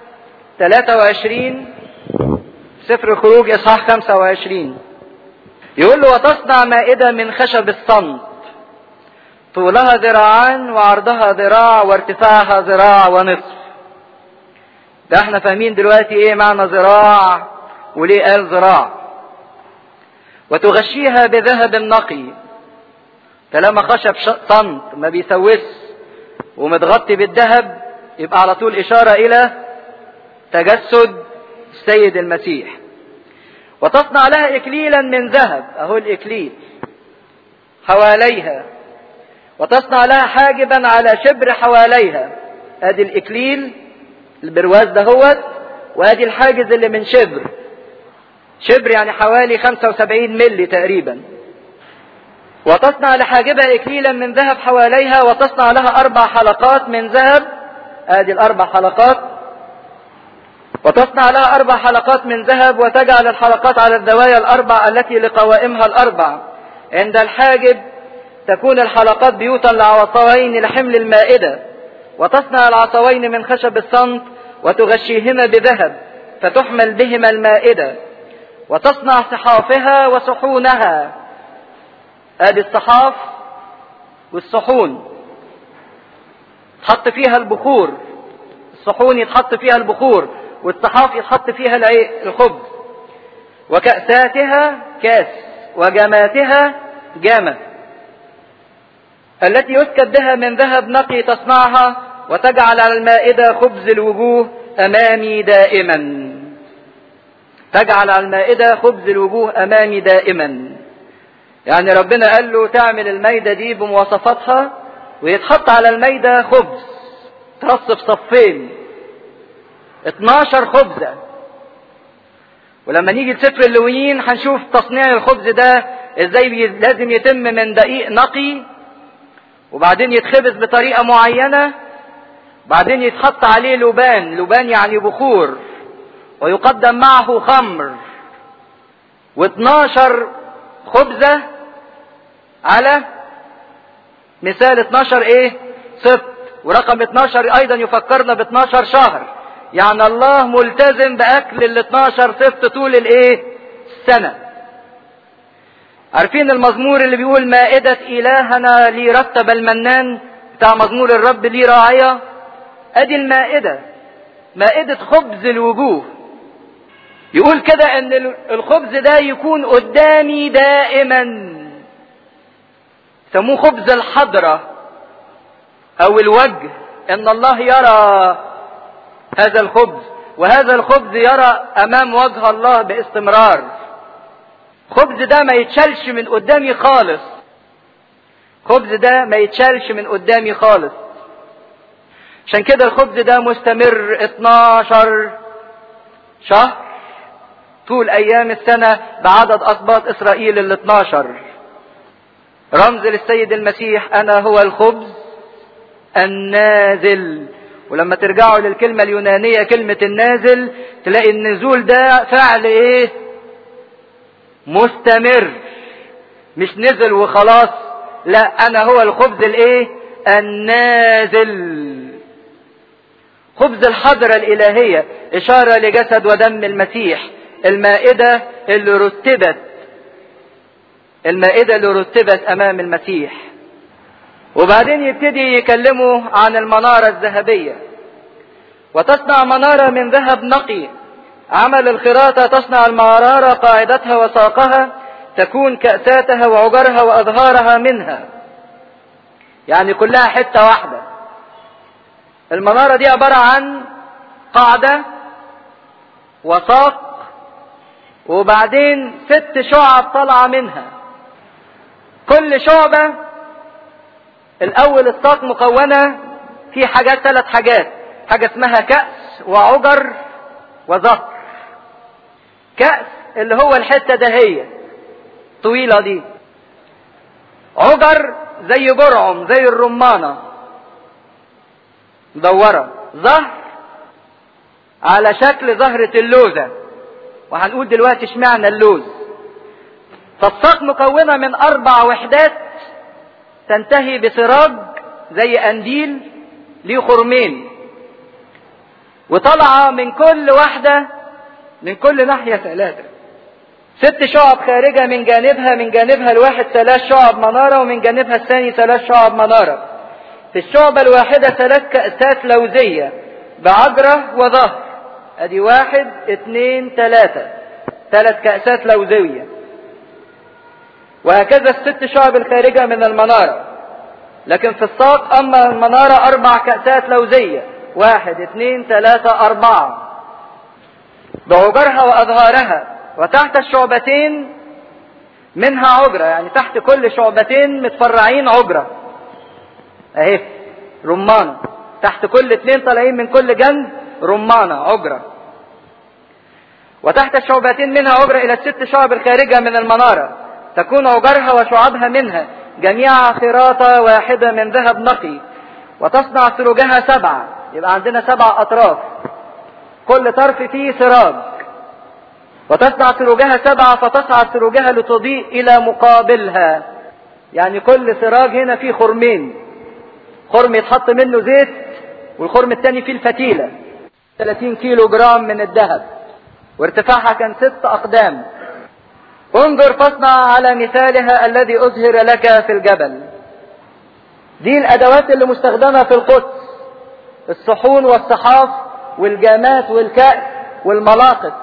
23 سفر الخروج اصحاح 25 يقول له وتصنع مائدة من خشب الصمت طولها ذراعان وعرضها ذراع وارتفاعها ذراع ونصف ده احنا فاهمين دلوقتي ايه معنى ذراع وليه قال ذراع وتغشيها بذهب نقي طالما خشب صمت ما بيسوس ومتغطي بالذهب يبقى على طول اشاره الى تجسد السيد المسيح وتصنع لها اكليلا من ذهب اهو الاكليل حواليها وتصنع لها حاجبا على شبر حواليها ادي الاكليل البرواز دهوت وادي الحاجز اللي من شبر شبر يعني حوالي 75 ملي تقريبا وتصنع لحاجبها اكليلا من ذهب حواليها وتصنع لها اربع حلقات من ذهب ادي الاربع حلقات وتصنع لها اربع حلقات من ذهب وتجعل الحلقات على الزوايا الاربع التي لقوائمها الاربع عند الحاجب تكون الحلقات بيوتا لعصوين لحمل المائدة وتصنع العصوين من خشب الصمت وتغشيهما بذهب فتحمل بهما المائدة وتصنع صحافها وصحونها ادي الصحاف والصحون تحط فيها البخور الصحون يتحط فيها البخور والصحاف يتحط فيها الخبز وكأساتها كاس وجماتها جامة التي يسكب بها من ذهب نقي تصنعها وتجعل على المائدة خبز الوجوه أمامي دائما تجعل على المائدة خبز الوجوه أمامي دائما يعني ربنا قال له تعمل المايدة دي بمواصفاتها ويتحط على المايدة خبز ترص في صفين 12 خبزة ولما نيجي لسفر اللويين هنشوف تصنيع الخبز ده ازاي لازم يتم من دقيق نقي وبعدين يتخبز بطريقة معينة بعدين يتحط عليه لبان لبان يعني بخور ويقدم معه خمر و12 خبزة على مثال 12 ايه سبت ورقم 12 ايضا يفكرنا ب 12 شهر يعني الله ملتزم باكل ال 12 سبت طول الايه السنة عارفين المزمور اللي بيقول مائدة إلهنا لي رتب المنان بتاع مزمور الرب لي راعية ادي المائدة مائدة خبز الوجوه يقول كده ان الخبز ده يكون قدامي دائما سموه خبز الحضرة او الوجه ان الله يرى هذا الخبز وهذا الخبز يرى امام وجه الله باستمرار خبز ده ما يتشالش من قدامي خالص خبز ده ما يتشالش من قدامي خالص عشان كده الخبز ده مستمر 12 شهر طول ايام السنة بعدد اسباط اسرائيل ال 12 رمز للسيد المسيح انا هو الخبز النازل ولما ترجعوا للكلمة اليونانية كلمة النازل تلاقي النزول ده فعل ايه مستمر مش نزل وخلاص لا انا هو الخبز الايه النازل خبز الحضرة الالهية اشارة لجسد ودم المسيح المائدة اللي رتبت المائدة اللي رتبت امام المسيح وبعدين يبتدي يكلموا عن المنارة الذهبية وتصنع منارة من ذهب نقي عمل الخراطة تصنع المرارة قاعدتها وساقها تكون كأساتها وعجرها وأظهارها منها يعني كلها حتة واحدة المنارة دي عبارة عن قاعدة وساق وبعدين ست شعب طالعة منها كل شعبة الأول الساق مكونة في حاجات ثلاث حاجات حاجة اسمها كأس وعجر وظهر كأس اللي هو الحتة دهية طويلة دي عجر زي برعم زي الرمانة مدورة ظهر على شكل زهرة اللوزة وهنقول دلوقتي اشمعنى اللوز فالساق مكونة من أربع وحدات تنتهي بسراج زي قنديل ليه خرمين وطالعة من كل واحدة من كل ناحية ثلاثة ست شعب خارجة من جانبها من جانبها الواحد ثلاث شعب منارة ومن جانبها الثاني ثلاث شعب منارة في الشعبة الواحدة ثلاث كأسات لوزية بعجرة وظهر ادي واحد اتنين ثلاثة ثلاث كأسات لوزية وهكذا الست شعب الخارجة من المنارة لكن في الساق اما المنارة اربع كأسات لوزية واحد اثنين ثلاثة اربعة بعجرها واظهارها وتحت الشعبتين منها عجرة يعني تحت كل شعبتين متفرعين عجرة اهي رمانة تحت كل اتنين طالعين من كل جنب رمانة عجرة وتحت الشعبتين منها عجرة الى الست شعب الخارجة من المنارة تكون عجرها وشعبها منها جميعها خراطة واحدة من ذهب نقي وتصنع سروجها سبعة يبقى عندنا سبع أطراف كل طرف فيه سراج وتصنع سروجها سبعة فتصعد سروجها لتضيء إلى مقابلها يعني كل سراج هنا فيه خرمين خرم يتحط منه زيت والخرم الثاني فيه الفتيلة 30 كيلو جرام من الذهب وارتفاعها كان ست أقدام انظر فاصنع على مثالها الذي أظهر لك في الجبل دي الأدوات اللي مستخدمة في القدس الصحون والصحاف والجامات والكأس والملاقط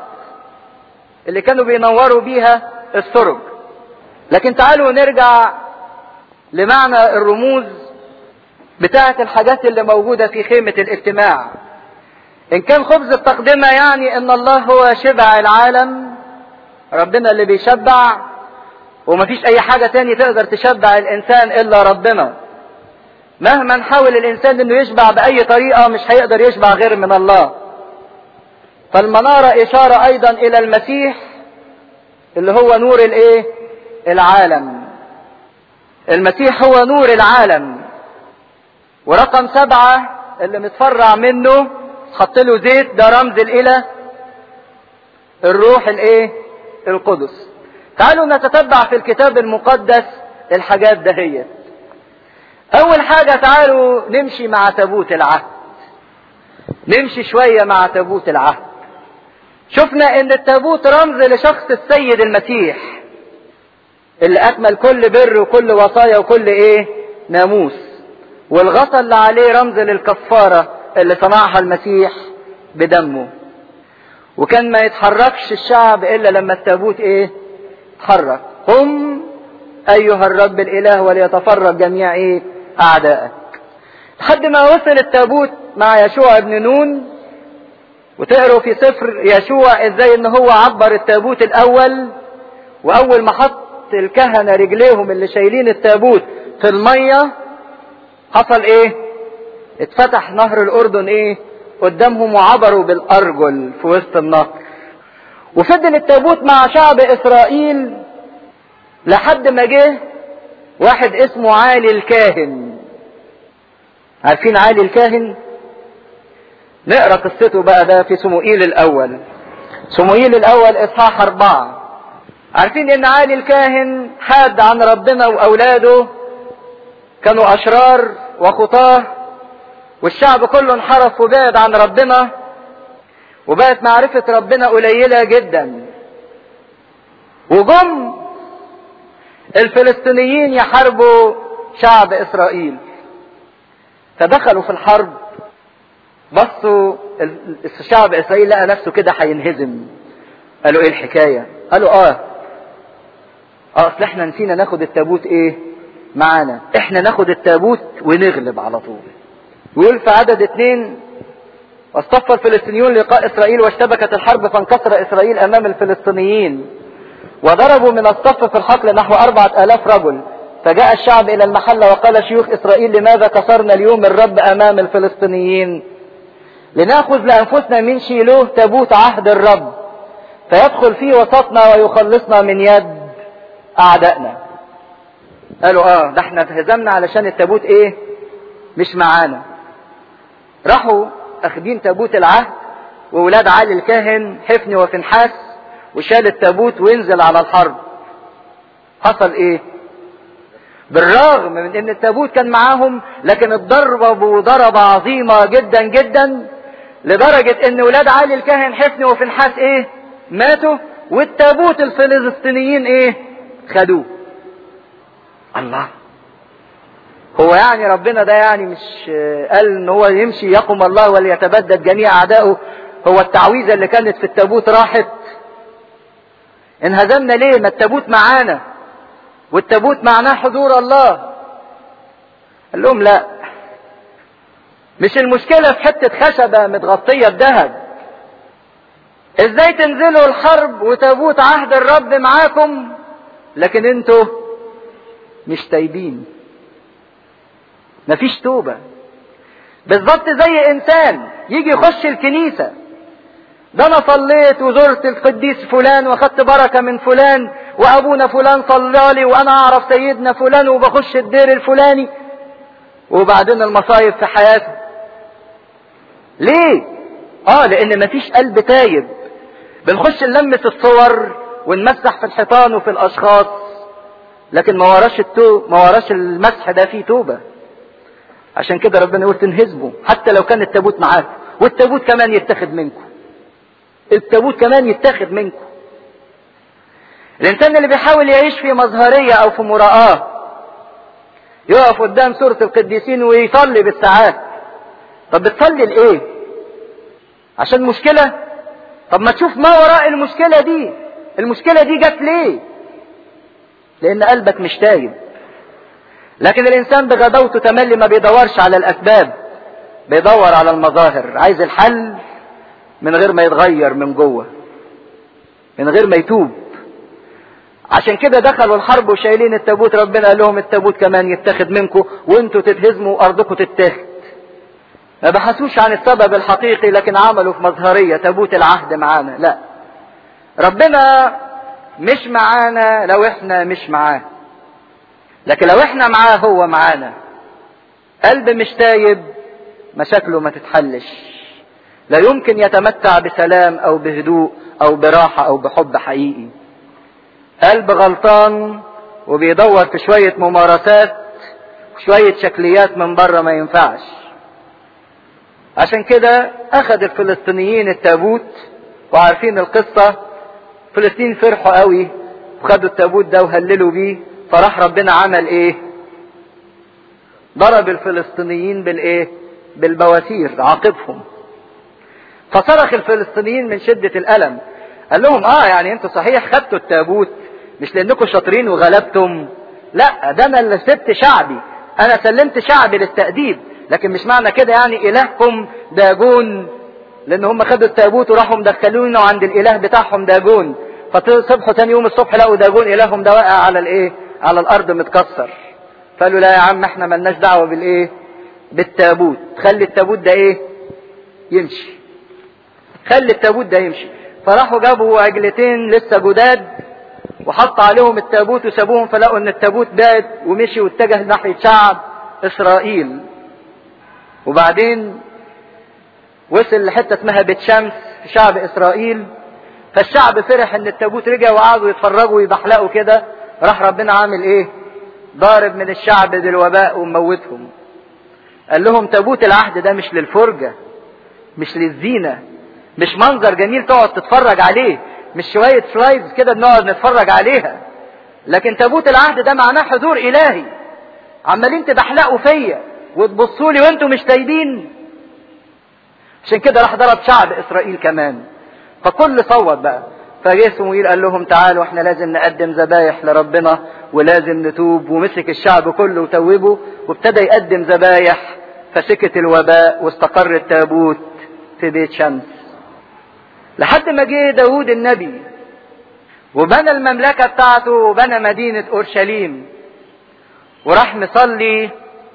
اللي كانوا بينوروا بيها السرج لكن تعالوا نرجع لمعنى الرموز بتاعة الحاجات اللي موجودة في خيمة الاجتماع إن كان خبز التقدمة يعني إن الله هو شبع العالم ربنا اللي بيشبع ومفيش أي حاجة تاني تقدر تشبع الإنسان إلا ربنا مهما نحاول الإنسان إنه يشبع بأي طريقة مش هيقدر يشبع غير من الله فالمنارة إشارة أيضا إلى المسيح اللي هو نور الإيه؟ العالم المسيح هو نور العالم ورقم سبعة اللي متفرع منه حط له زيت ده رمز الإله الروح الإيه؟ القدس تعالوا نتتبع في الكتاب المقدس الحاجات دهيت أول حاجة تعالوا نمشي مع تابوت العهد نمشي شوية مع تابوت العهد شفنا ان التابوت رمز لشخص السيد المسيح اللي اكمل كل بر وكل وصايا وكل ايه ناموس والغطا اللي عليه رمز للكفارة اللي صنعها المسيح بدمه وكان ما يتحركش الشعب الا لما التابوت ايه اتحرك قم ايها الرب الاله وليتفرج جميع ايه اعدائك لحد ما وصل التابوت مع يشوع ابن نون وتقروا في سفر يشوع ازاي ان هو عبر التابوت الاول واول ما حط الكهنه رجليهم اللي شايلين التابوت في الميه حصل ايه اتفتح نهر الاردن ايه قدامهم وعبروا بالارجل في وسط النهر وفضل التابوت مع شعب اسرائيل لحد ما جه واحد اسمه عالي الكاهن عارفين عالي الكاهن نقرا قصته بقى ده في سموئيل الاول سموئيل الاول اصحاح اربعه عارفين ان عالي الكاهن حاد عن ربنا واولاده كانوا اشرار وخطاه والشعب كله انحرف وبعد عن ربنا وبقت معرفة ربنا قليلة جدا وجم الفلسطينيين يحاربوا شعب اسرائيل فدخلوا في الحرب بصوا الشعب اسرائيل لقى نفسه كده هينهزم قالوا ايه الحكايه قالوا اه اه اصل احنا نسينا ناخد التابوت ايه معانا احنا ناخد التابوت ونغلب على طول ويقول في عدد اتنين واصطف الفلسطينيون لقاء اسرائيل واشتبكت الحرب فانكسر اسرائيل امام الفلسطينيين وضربوا من الصف في الحقل نحو أربعة آلاف رجل فجاء الشعب إلى المحلة وقال شيوخ إسرائيل لماذا كسرنا اليوم الرب أمام الفلسطينيين لنأخذ لأنفسنا من شيلوه تابوت عهد الرب فيدخل فيه وسطنا ويخلصنا من يد أعدائنا قالوا اه ده احنا اتهزمنا علشان التابوت ايه مش معانا راحوا اخدين تابوت العهد وولاد علي الكاهن حفني وفنحاس وشال التابوت وينزل على الحرب حصل ايه بالرغم من ان التابوت كان معاهم لكن اتضربوا ضربة عظيمة جدا جدا لدرجة ان ولاد علي الكاهن حفني وفنحاس ايه ماتوا والتابوت الفلسطينيين ايه خدوه الله هو يعني ربنا ده يعني مش قال ان هو يمشي يقم الله وليتبدد جميع اعدائه هو التعويذه اللي كانت في التابوت راحت انهزمنا ليه ما التابوت معانا والتابوت معناه حضور الله قال لهم لا مش المشكلة في حتة خشبة متغطية بذهب ازاي تنزلوا الحرب وتابوت عهد الرب معاكم لكن انتوا مش تايبين مفيش توبة بالظبط زي انسان يجي يخش الكنيسة ده انا صليت وزرت القديس فلان واخدت بركة من فلان وابونا فلان صلالي وانا اعرف سيدنا فلان وبخش الدير الفلاني وبعدين المصايب في حياته ليه اه لان مفيش قلب تايب بنخش نلمس الصور ونمسح في الحيطان وفي الاشخاص لكن ما وراش التو ما وراش المسح ده فيه توبه عشان كده ربنا يقول تنهزموا حتى لو كان التابوت معاكم والتابوت كمان يتاخد منكم التابوت كمان يتاخد منكم الانسان اللي بيحاول يعيش في مظهريه او في مراءه يقف قدام سورة القديسين ويصلي بالساعات طب بتصلي لايه عشان مشكلة طب ما تشوف ما وراء المشكلة دي المشكلة دي جت ليه لان قلبك مش تايب لكن الانسان بغباوته تملي ما بيدورش على الاسباب بيدور على المظاهر عايز الحل من غير ما يتغير من جوه من غير ما يتوب عشان كده دخلوا الحرب وشايلين التابوت ربنا قال لهم التابوت كمان يتاخد منكم وانتوا تتهزموا وارضكم تتاخد ما بحثوش عن السبب الحقيقي لكن عملوا في مظهريه تابوت العهد معانا لا ربنا مش معانا لو احنا مش معاه لكن لو احنا معاه هو معانا قلب مش تايب مشاكله ما تتحلش لا يمكن يتمتع بسلام او بهدوء او براحة او بحب حقيقي قلب غلطان وبيدور في شوية ممارسات وشوية شكليات من بره ما ينفعش عشان كده اخذ الفلسطينيين التابوت وعارفين القصة فلسطين فرحوا قوي وخدوا التابوت ده وهللوا بيه فراح ربنا عمل ايه ضرب الفلسطينيين بالايه بالبواسير عاقبهم فصرخ الفلسطينيين من شدة الألم قال لهم اه يعني انتوا صحيح خدتوا التابوت مش لانكم شاطرين وغلبتم لا ده انا اللي سبت شعبي انا سلمت شعبي للتأديب لكن مش معنى كده يعني الهكم داجون لان هم خدوا التابوت وراحوا مدخلونه عند الاله بتاعهم داجون فصبحوا تاني يوم الصبح لقوا داجون الههم ده واقع على الايه على الارض متكسر قالوا لا يا عم احنا ملناش دعوه بالايه بالتابوت خلي التابوت ده ايه يمشي خلي التابوت ده يمشي فراحوا جابوا عجلتين لسه جداد وحط عليهم التابوت وسابوهم فلقوا ان التابوت بعد ومشي واتجه ناحيه شعب اسرائيل وبعدين وصل لحته اسمها بيت شمس في شعب اسرائيل فالشعب فرح ان التابوت رجع وقعدوا يتفرجوا ويبحلقوا كده راح ربنا عامل ايه ضارب من الشعب بالوباء وموتهم قال لهم تابوت العهد ده مش للفرجة مش للزينة مش منظر جميل تقعد تتفرج عليه مش شوية سلايدز كده بنقعد نتفرج عليها لكن تابوت العهد ده معناه حضور إلهي عمالين تبحلقوا فيا وتبصوا لي وانتوا مش تايبين عشان كده راح ضرب شعب إسرائيل كمان فكل صوت بقى فجه سموئيل قال لهم تعالوا احنا لازم نقدم ذبايح لربنا ولازم نتوب ومسك الشعب كله وتوبه وابتدى يقدم ذبايح فسكت الوباء واستقر التابوت في بيت شمس لحد ما جه داود النبي وبنى المملكة بتاعته وبنى مدينة أورشليم وراح مصلي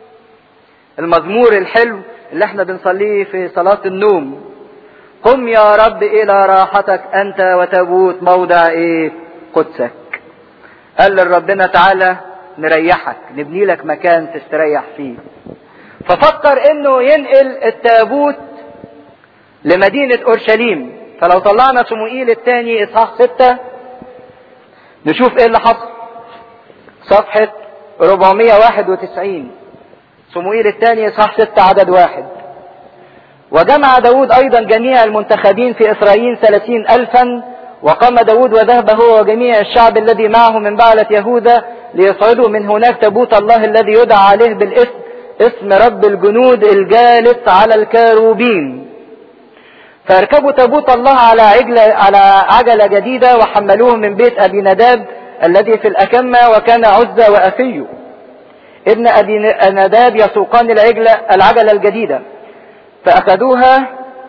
المزمور الحلو اللي احنا بنصليه في صلاة النوم قم يا رب إلى راحتك أنت وتبوت موضع إيه قدسك قال لربنا تعالى نريحك نبني لك مكان تستريح فيه ففكر انه ينقل التابوت لمدينة اورشليم فلو طلعنا صموئيل الثاني اصحاح ستة نشوف ايه اللي حصل صفحة 491 صموئيل الثاني اصحاح ستة عدد واحد وجمع داود ايضا جميع المنتخبين في اسرائيل ثلاثين الفا وقام داود وذهب هو وجميع الشعب الذي معه من بعلة يهوذا ليصعدوا من هناك تابوت الله الذي يدعى عليه بالاسم اسم رب الجنود الجالس على الكاروبين فاركبوا تابوت الله على عجلة على عجلة جديدة وحملوه من بيت ابي نداب الذي في الاكمة وكان عزة وافيو ابن ابي نداب يسوقان العجلة العجلة الجديدة فاخذوها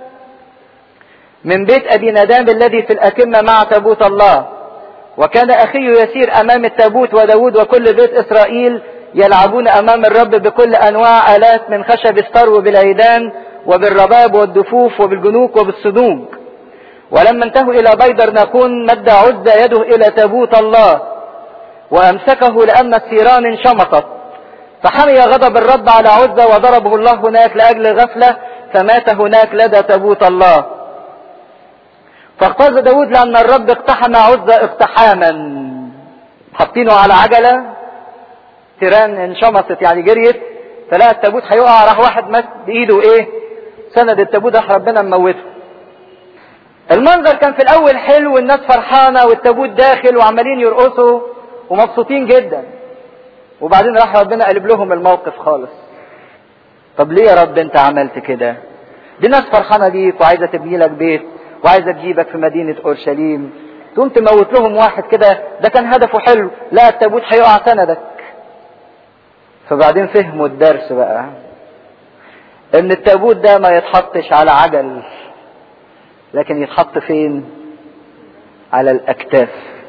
من بيت ابي نداب الذي في الاكمة مع تابوت الله وكان اخيه يسير امام التابوت وداود وكل بيت اسرائيل يلعبون امام الرب بكل انواع الات من خشب الثرو بالعيدان وبالرباب والدفوف وبالجنوك وبالصدوج ولما انتهوا الى بيدر ناقون مد عزة يده الى تابوت الله وامسكه لان الثيران انشمطت فحمي غضب الرب على عزة وضربه الله هناك لاجل غفلة فمات هناك لدى تابوت الله فاغتاظ داود لان الرب اقتحم عزة اقتحاما حاطينه على عجلة تيران انشمطت يعني جريت فلقى التابوت هيقع راح واحد مات بايده ايه سند التابوت راح ربنا مموته المنظر كان في الاول حلو والناس فرحانه والتابوت داخل وعمالين يرقصوا ومبسوطين جدا وبعدين راح ربنا قلب لهم الموقف خالص طب ليه يا رب انت عملت كده دي ناس فرحانه بيك وعايزه تبني لك بيت وعايزه تجيبك في مدينه اورشليم تقوم تموت لهم واحد كده ده كان هدفه حلو لا التابوت هيقع سندك فبعدين فهموا الدرس بقى ان التابوت ده ما يتحطش على عجل لكن يتحط فين على الاكتاف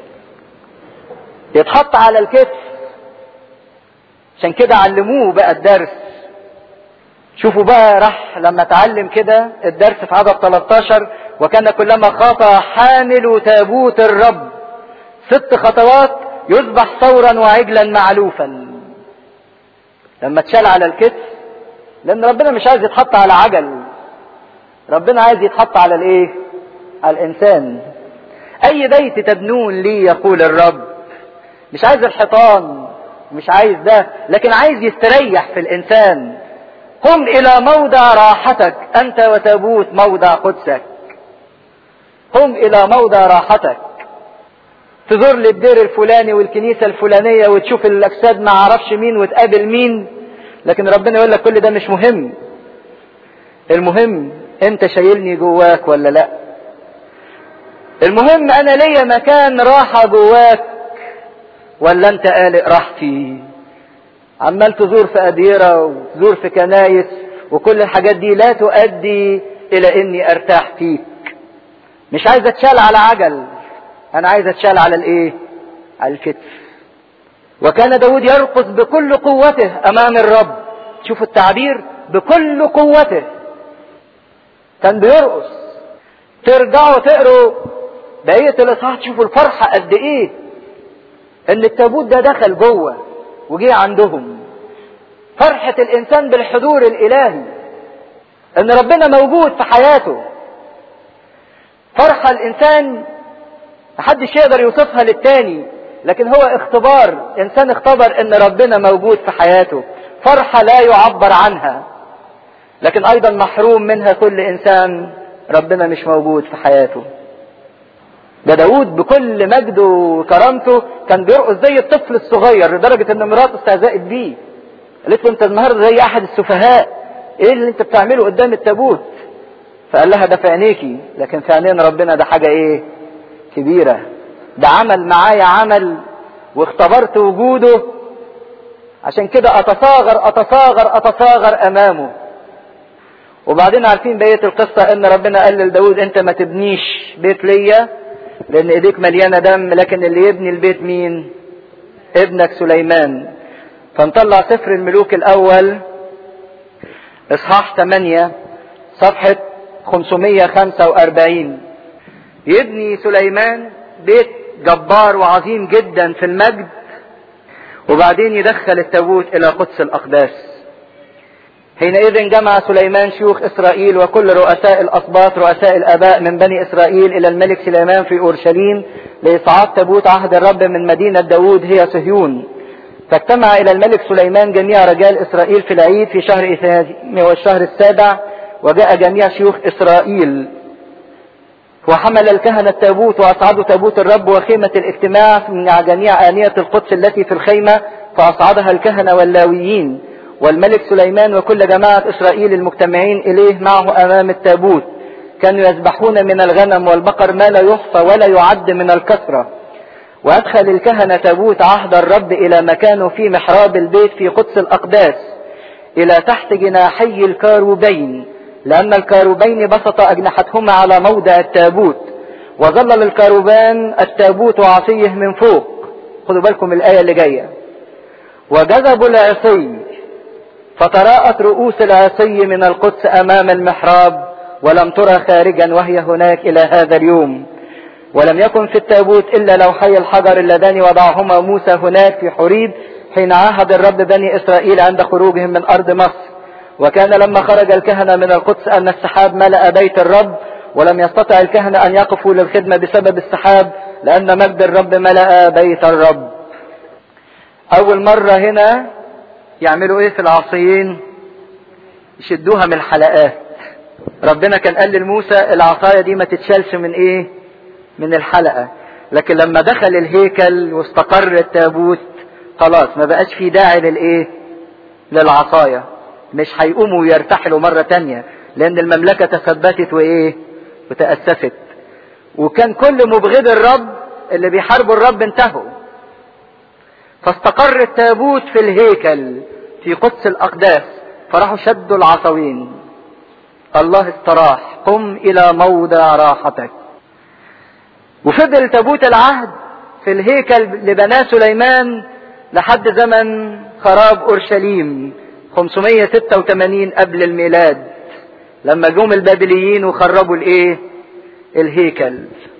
يتحط على الكتف عشان كده علموه بقى الدرس شوفوا بقى راح لما اتعلم كده الدرس في عدد 13 وكان كلما خاف حامل تابوت الرب ست خطوات يذبح ثورا وعجلا معلوفا لما اتشال على الكتف لان ربنا مش عايز يتحط على عجل ربنا عايز يتحط على الايه على الانسان اي بيت تبنون لي يقول الرب مش عايز الحيطان مش عايز ده لكن عايز يستريح في الانسان قم الى موضع راحتك انت وتابوت موضع قدسك قم الى موضع راحتك تزور لي الدير الفلاني والكنيسة الفلانية وتشوف الاجساد ما اعرفش مين وتقابل مين لكن ربنا يقول لك كل ده مش مهم المهم انت شايلني جواك ولا لا المهم انا ليا مكان راحة جواك ولا انت قالق راحتي عمال تزور في اديرة وتزور في كنايس وكل الحاجات دي لا تؤدي الى اني ارتاح فيك مش عايز اتشال على عجل انا عايز اتشال على الايه على الكتف وكان داود يرقص بكل قوته امام الرب شوفوا التعبير بكل قوته كان بيرقص ترجعوا تقروا بقية الاصحاح تشوفوا الفرحة قد ايه ان التابوت ده دخل جوه وجه عندهم فرحة الانسان بالحضور الالهي ان ربنا موجود في حياته فرحة الانسان محدش يقدر يوصفها للتاني لكن هو اختبار انسان اختبر ان ربنا موجود في حياته فرحة لا يعبر عنها لكن ايضا محروم منها كل انسان ربنا مش موجود في حياته ده داود بكل مجده وكرامته كان بيرقص زي الطفل الصغير لدرجة ان مراته استهزأت بيه قالت له انت النهارده زي احد السفهاء ايه اللي انت بتعمله قدام التابوت فقال لها ده في عينيكي لكن في عينين ربنا ده حاجة ايه كبيرة ده عمل معايا عمل واختبرت وجوده عشان كده اتصاغر اتصاغر اتصاغر امامه وبعدين عارفين بقية القصة ان ربنا قال لداود انت ما تبنيش بيت ليا لان ايديك مليانة دم لكن اللي يبني البيت مين ابنك سليمان فنطلع سفر الملوك الاول اصحاح 8 صفحة 545 يبني سليمان بيت جبار وعظيم جدا في المجد وبعدين يدخل التابوت الى قدس الاقداس حينئذ جمع سليمان شيوخ اسرائيل وكل رؤساء الاسباط رؤساء الاباء من بني اسرائيل الى الملك سليمان في اورشليم لاصعاد تابوت عهد الرب من مدينه داوود هي صهيون فاجتمع الى الملك سليمان جميع رجال اسرائيل في العيد في شهر اثنين والشهر السابع وجاء جميع شيوخ اسرائيل وحمل الكهنة التابوت وأصعدوا تابوت الرب وخيمة الاجتماع من جميع آنية القدس التي في الخيمة فأصعدها الكهنة واللاويين والملك سليمان وكل جماعة إسرائيل المجتمعين إليه معه أمام التابوت كانوا يذبحون من الغنم والبقر ما لا يحصى ولا يعد من الكثرة وأدخل الكهنة تابوت عهد الرب إلى مكانه في محراب البيت في قدس الأقداس إلى تحت جناحي الكاروبين لأن الكاروبين بسط أجنحتهما على موضع التابوت وظلل الكاروبان التابوت وعصيه من فوق خدوا بالكم الآية اللي جاية وجذبوا العصي فتراءت رؤوس العصي من القدس أمام المحراب ولم ترى خارجا وهي هناك إلى هذا اليوم ولم يكن في التابوت إلا لوحي الحجر اللذان وضعهما موسى هناك في حريب حين عاهد الرب بني إسرائيل عند خروجهم من أرض مصر وكان لما خرج الكهنة من القدس أن السحاب ملأ بيت الرب ولم يستطع الكهنة أن يقفوا للخدمة بسبب السحاب لأن مجد الرب ملأ بيت الرب أول مرة هنا يعملوا إيه في العصيين يشدوها من الحلقات ربنا كان قال لموسى العصاية دي ما تتشالش من إيه من الحلقة لكن لما دخل الهيكل واستقر التابوت خلاص ما بقاش في داعي للإيه للعصاية مش هيقوموا ويرتحلوا مرة تانية لأن المملكة تثبتت وإيه وتأسست وكان كل مبغض الرب اللي بيحاربوا الرب انتهوا فاستقر التابوت في الهيكل في قدس الأقداس فراحوا شدوا العصوين الله استراح قم إلى موضع راحتك وفضل تابوت العهد في الهيكل لبناه سليمان لحد زمن خراب أورشليم 586 قبل الميلاد لما جم البابليين وخربوا الايه الهيكل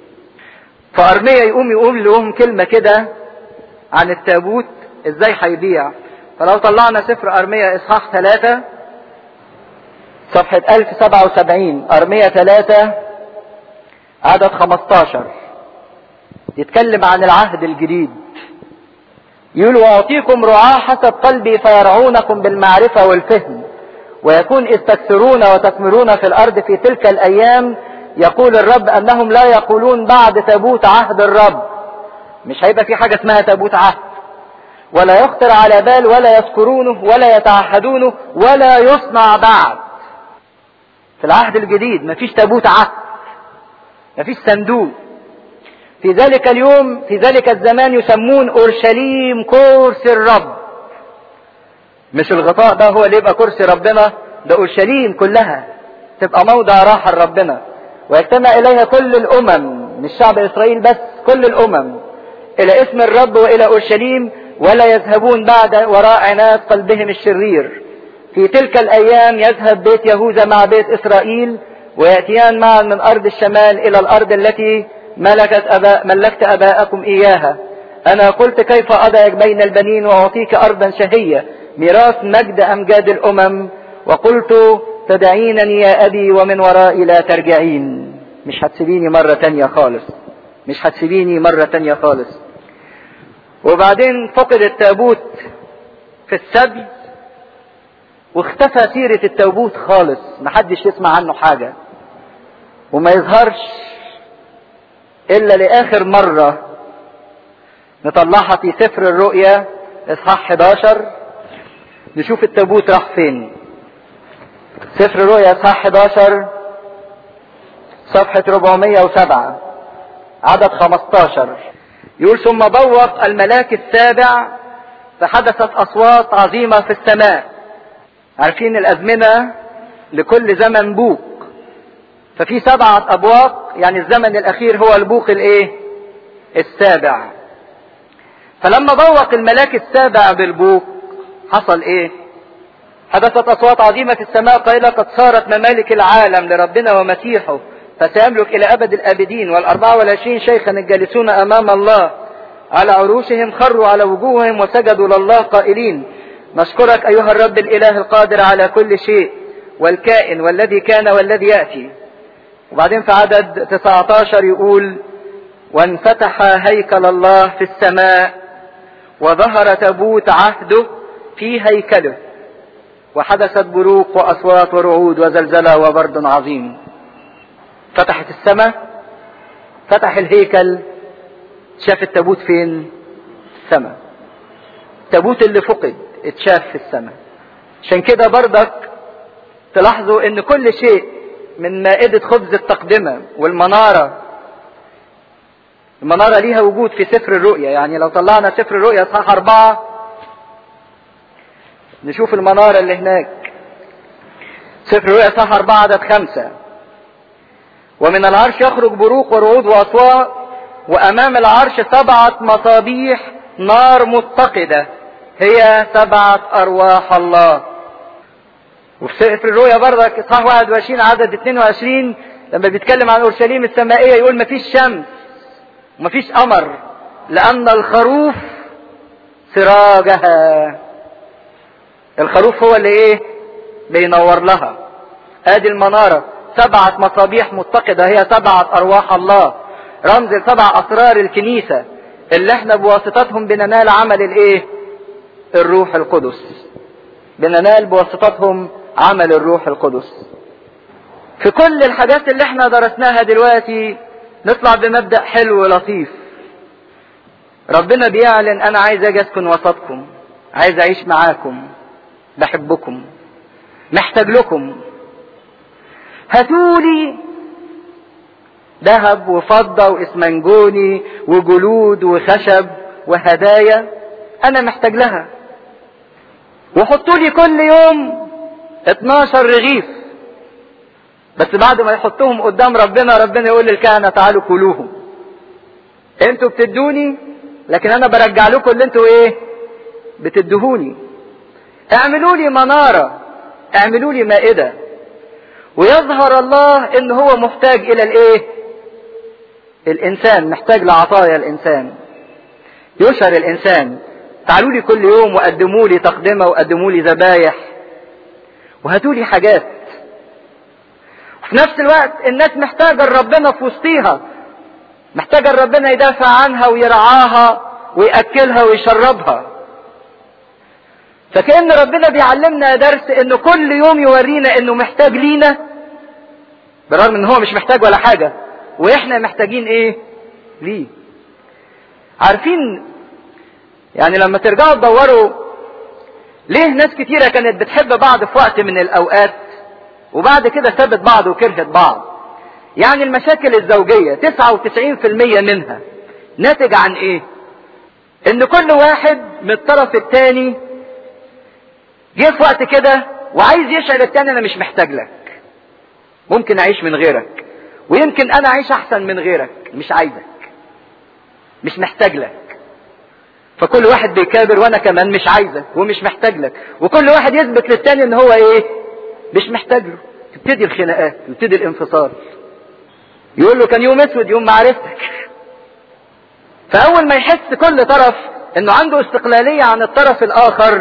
فأرميا يقوم يقول لهم كلمة كده عن التابوت ازاي هيضيع فلو طلعنا سفر أرميا إصحاح ثلاثة صفحة 1077 أرميا ثلاثة عدد 15 يتكلم عن العهد الجديد يقول واعطيكم رعاة حسب قلبي فيرعونكم بالمعرفة والفهم ويكون إذ تكثرون وتثمرون في الأرض في تلك الأيام يقول الرب أنهم لا يقولون بعد تابوت عهد الرب مش هيبقى في حاجة اسمها تابوت عهد ولا يخطر على بال ولا يذكرونه ولا يتعهدونه ولا يصنع بعد في العهد الجديد مفيش تابوت عهد مفيش صندوق في ذلك اليوم في ذلك الزمان يسمون اورشليم كرسي الرب مش الغطاء ده هو اللي يبقى كرسي ربنا ده اورشليم كلها تبقى موضع راحه لربنا ويجتمع اليها كل الامم مش شعب اسرائيل بس كل الامم الى اسم الرب والى اورشليم ولا يذهبون بعد وراء عناد قلبهم الشرير في تلك الايام يذهب بيت يهوذا مع بيت اسرائيل وياتيان معا من ارض الشمال الى الارض التي ملكت أباء ملكت اباءكم اياها انا قلت كيف اضعك بين البنين واعطيك ارضا شهيه ميراث مجد امجاد الامم وقلت تدعينني يا ابي ومن ورائي لا ترجعين مش هتسيبيني مرة تانية خالص مش هتسيبيني مرة تانية خالص وبعدين فقد التابوت في السبي واختفى سيرة التابوت خالص محدش يسمع عنه حاجة وما يظهرش إلا لآخر مرة نطلعها في سفر الرؤيا إصحاح 11 نشوف التابوت راح فين سفر الرؤيا إصحاح 11 صفحة 407 عدد 15 يقول ثم بوق الملاك السابع فحدثت أصوات عظيمة في السماء عارفين الأزمنة لكل زمن بوق ففي سبعة أبواق يعني الزمن الأخير هو البوق الإيه؟ السابع فلما بوق الملاك السابع بالبوق حصل إيه؟ حدثت أصوات عظيمة في السماء قائلة قد صارت ممالك العالم لربنا ومسيحه فسيملك إلى أبد الآبدين والأربعة والعشرين شيخا الجالسون أمام الله على عروشهم خروا على وجوههم وسجدوا لله قائلين نشكرك أيها الرب الإله القادر على كل شيء والكائن والذي كان والذي يأتي وبعدين في عدد 19 يقول وانفتح هيكل الله في السماء وظهر تابوت عهده في هيكله وحدثت بروق وأصوات ورعود وزلزلة وبرد عظيم فتحت السماء فتح الهيكل شاف التابوت فين السماء التابوت اللي فقد اتشاف في السماء عشان كده بردك تلاحظوا ان كل شيء من مائدة خبز التقدمة والمنارة المنارة ليها وجود في سفر الرؤيا يعني لو طلعنا سفر الرؤيا اصحاح أربعة نشوف المنارة اللي هناك سفر الرؤيا اصحاح أربعة عدد خمسة ومن العرش يخرج بروق ورعود وأصوات وأمام العرش سبعة مصابيح نار متقدة هي سبعة أرواح الله وفي سفر الرؤيا برضك إصحاح 21 عدد 22 لما بيتكلم عن أورشليم السمائية يقول مفيش شمس ومفيش قمر لأن الخروف سراجها الخروف هو اللي ايه بينور لها ادي المنارة سبعة مصابيح متقدة هي سبعة ارواح الله رمز لسبع اسرار الكنيسة اللي احنا بواسطتهم بننال عمل الايه الروح القدس بننال بواسطتهم عمل الروح القدس في كل الحاجات اللي احنا درسناها دلوقتي نطلع بمبدأ حلو لطيف ربنا بيعلن انا عايز اجي اسكن وسطكم عايز اعيش معاكم بحبكم محتاج لكم هاتولي ذهب وفضة واسمنجوني وجلود وخشب وهدايا انا محتاج لها وحطوا لي كل يوم 12 رغيف بس بعد ما يحطوهم قدام ربنا ربنا يقول للكهنة تعالوا كلوهم انتوا بتدوني لكن انا برجع لكم اللي انتوا ايه بتدهوني اعملوا لي منارة اعملوا لي مائدة ويظهر الله ان هو محتاج الى الايه الانسان محتاج لعطايا الانسان يشعر الانسان تعالوا لي كل يوم وقدموا لي تقدمة وقدموا لي ذبايح وهاتوا لي حاجات وفي نفس الوقت الناس محتاجة ربنا في وسطيها محتاجة ربنا يدافع عنها ويرعاها ويأكلها ويشربها فكأن ربنا بيعلمنا درس انه كل يوم يورينا انه محتاج لينا بالرغم ان هو مش محتاج ولا حاجة واحنا محتاجين ايه ليه عارفين يعني لما ترجعوا تدوروا ليه ناس كتيرة كانت بتحب بعض في وقت من الاوقات وبعد كده سابت بعض وكرهت بعض يعني المشاكل الزوجية 99% منها ناتج عن ايه ان كل واحد من الطرف الثاني جه في وقت كده وعايز يشعر التاني انا مش محتاج لك ممكن اعيش من غيرك ويمكن انا اعيش احسن من غيرك مش عايزك مش محتاج لك فكل واحد بيكابر وانا كمان مش عايزك ومش محتاج لك وكل واحد يثبت للتاني ان هو ايه مش محتاج له تبتدي الخناقات تبتدي الانفصال يقول له كان يوم اسود يوم معرفتك فاول ما يحس كل طرف انه عنده استقلالية عن الطرف الاخر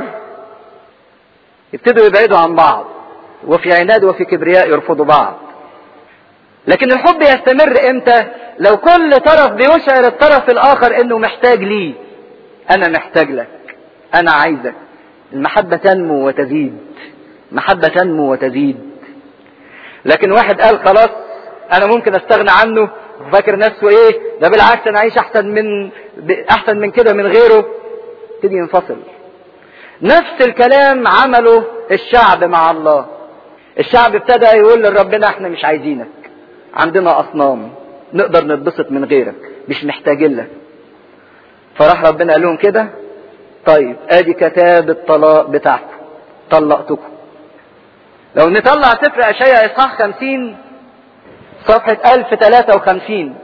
يبتدوا يبعدوا عن بعض وفي عناد وفي كبرياء يرفضوا بعض لكن الحب يستمر امتى لو كل طرف بيشعر الطرف الاخر انه محتاج ليه انا محتاج لك انا عايزك المحبة تنمو وتزيد محبة تنمو وتزيد لكن واحد قال خلاص انا ممكن استغنى عنه وفاكر نفسه ايه ده بالعكس انا عايش احسن من احسن من كده من غيره تيجي ينفصل نفس الكلام عمله الشعب مع الله الشعب ابتدى يقول لربنا احنا مش عايزينك عندنا اصنام نقدر نتبسط من غيرك مش محتاجين لك فراح ربنا قال لهم كده طيب ادي كتاب الطلاق بتاعكم طلقتكم لو نطلع سفر اشياء اصحاح خمسين صفحة 1053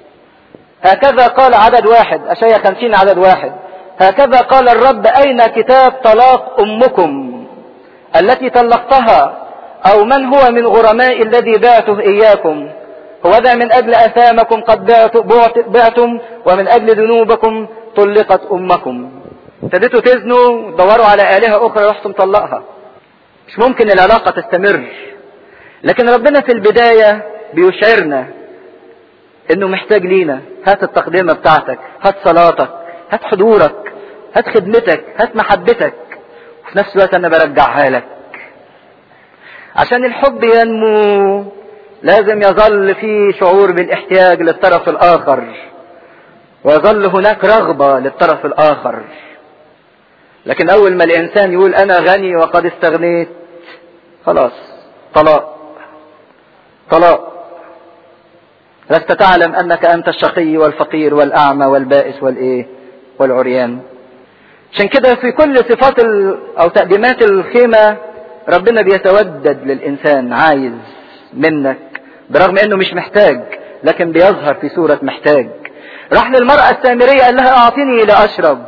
هكذا قال عدد واحد أشياء خمسين عدد واحد هكذا قال الرب أين كتاب طلاق أمكم التي طلقتها أو من هو من غرماء الذي بعته إياكم هو ذا من أجل أثامكم قد بعتم ومن أجل ذنوبكم طلقت أمكم ابتديتوا تزنوا ودوروا على آلهة أخرى رحتم مطلقها مش ممكن العلاقة تستمر لكن ربنا في البداية بيشعرنا انه محتاج لينا هات التقدمة بتاعتك هات صلاتك هات حضورك هات خدمتك هات محبتك وفي نفس الوقت انا برجعها لك عشان الحب ينمو لازم يظل في شعور بالاحتياج للطرف الاخر ويظل هناك رغبة للطرف الاخر لكن اول ما الانسان يقول انا غني وقد استغنيت خلاص طلاق طلاق لست تعلم انك انت الشقي والفقير والاعمى والبائس والايه والعريان عشان كده في كل صفات ال... او تقديمات الخيمه ربنا بيتودد للانسان عايز منك برغم انه مش محتاج لكن بيظهر في صوره محتاج راح للمراه السامريه قال لها اعطيني لاشرب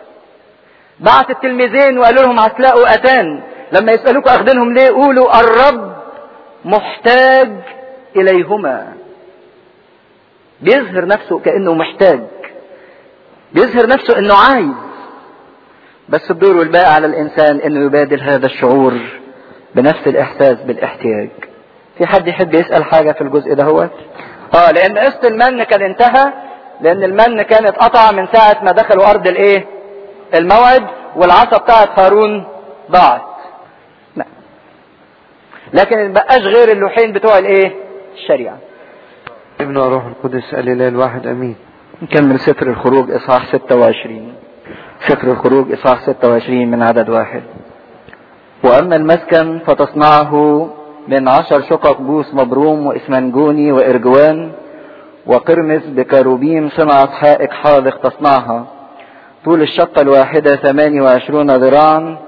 بعت التلميذين وقالوا لهم هتلاقوا اتان لما يسالوكوا اخدينهم ليه قولوا الرب محتاج اليهما بيظهر نفسه كانه محتاج بيظهر نفسه انه عايز بس الدور الباقي على الانسان انه يبادل هذا الشعور بنفس الاحساس بالاحتياج في حد يحب يسال حاجه في الجزء ده هو اه لان قسط المن كان انتهى لان المن كانت قطع من ساعه ما دخلوا ارض الايه الموعد والعصا بتاعت هارون ضاعت لا لكن ما بقاش غير اللوحين بتوع الايه الشريعه
ابن روح القدس الاله الواحد امين
نكمل سفر الخروج اصحاح 26 سفر الخروج اصحاح 26 من عدد واحد واما المسكن فتصنعه من عشر شقق بوس مبروم واسمنجوني وارجوان وقرمز بكروبيم صنعت حائق حاذق تصنعها طول الشقة الواحدة ثمانية وعشرون ذراعا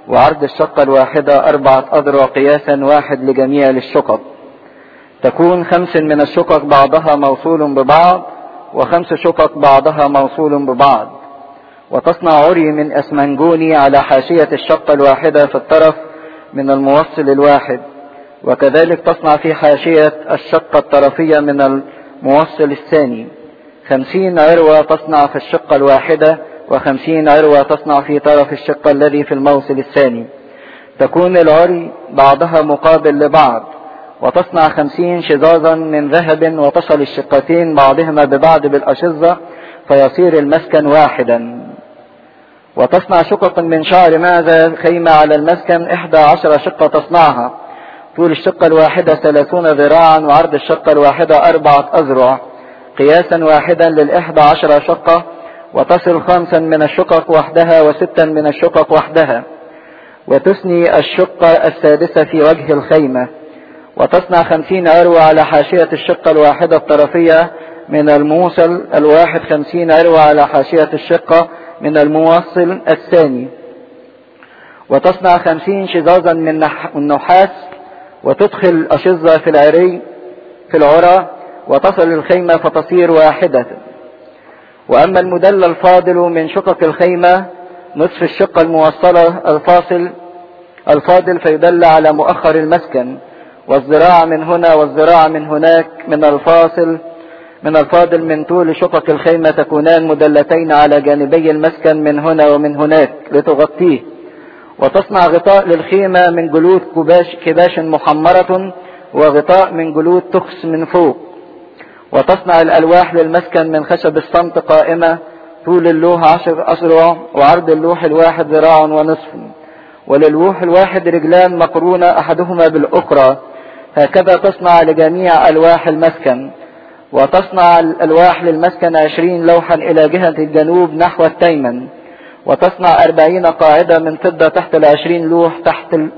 وعرض الشقة الواحدة أربعة أذرع قياسا واحد لجميع الشقق تكون خمس من الشقق بعضها موصول ببعض وخمس شقق بعضها موصول ببعض وتصنع عري من أسمنجوني على حاشية الشقة الواحدة في الطرف من الموصل الواحد وكذلك تصنع في حاشية الشقة الطرفية من الموصل الثاني خمسين عروة تصنع في الشقة الواحدة وخمسين عروة تصنع في طرف الشقة الذي في الموصل الثاني تكون العري بعضها مقابل لبعض وتصنع خمسين شظاظا من ذهب وتصل الشقتين بعضهما ببعض بالأشظة فيصير المسكن واحدا وتصنع شقق من شعر ماذا خيمة على المسكن إحدى عشر شقة تصنعها طول الشقة الواحدة ثلاثون ذراعا وعرض الشقة الواحدة أربعة أذرع قياسا واحدا للإحدى عشر شقة وتصل خمسا من الشقق وحدها وستا من الشقق وحدها وتثني الشقة السادسة في وجه الخيمة وتصنع خمسين عروة على حاشية الشقة الواحدة الطرفية من الموصل الواحد خمسين عروة على حاشية الشقة من الموصل الثاني وتصنع خمسين شزازا من النحاس وتدخل أشظة في العري في العرى وتصل الخيمة فتصير واحدة وأما المدلل الفاضل من شقق الخيمة نصف الشقة الموصلة الفاصل الفاضل فيدل على مؤخر المسكن والزراعة من هنا والزراعة من هناك من الفاصل من الفاضل من طول شقق الخيمة تكونان مدلتين على جانبي المسكن من هنا ومن هناك لتغطيه وتصنع غطاء للخيمة من جلود كباش, كباش محمرة وغطاء من جلود تخس من فوق وتصنع الألواح للمسكن من خشب الصمت قائمة طول اللوح عشر أسرع وعرض اللوح الواحد ذراع ونصف وللوح الواحد رجلان مقرونة أحدهما بالأخرى هكذا تصنع لجميع ألواح المسكن وتصنع الألواح للمسكن عشرين لوحا إلى جهة الجنوب نحو التيمن وتصنع أربعين قاعدة من فضة تحت العشرين لوح تحت ال...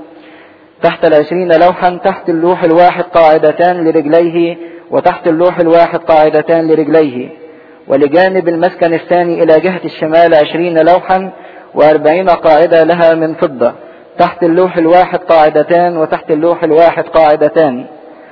تحت العشرين لوحا تحت اللوح الواحد قاعدتان لرجليه وتحت اللوح الواحد قاعدتان لرجليه ولجانب المسكن الثاني إلى جهة الشمال عشرين لوحا وأربعين قاعدة لها من فضة تحت اللوح الواحد قاعدتان وتحت اللوح الواحد قاعدتان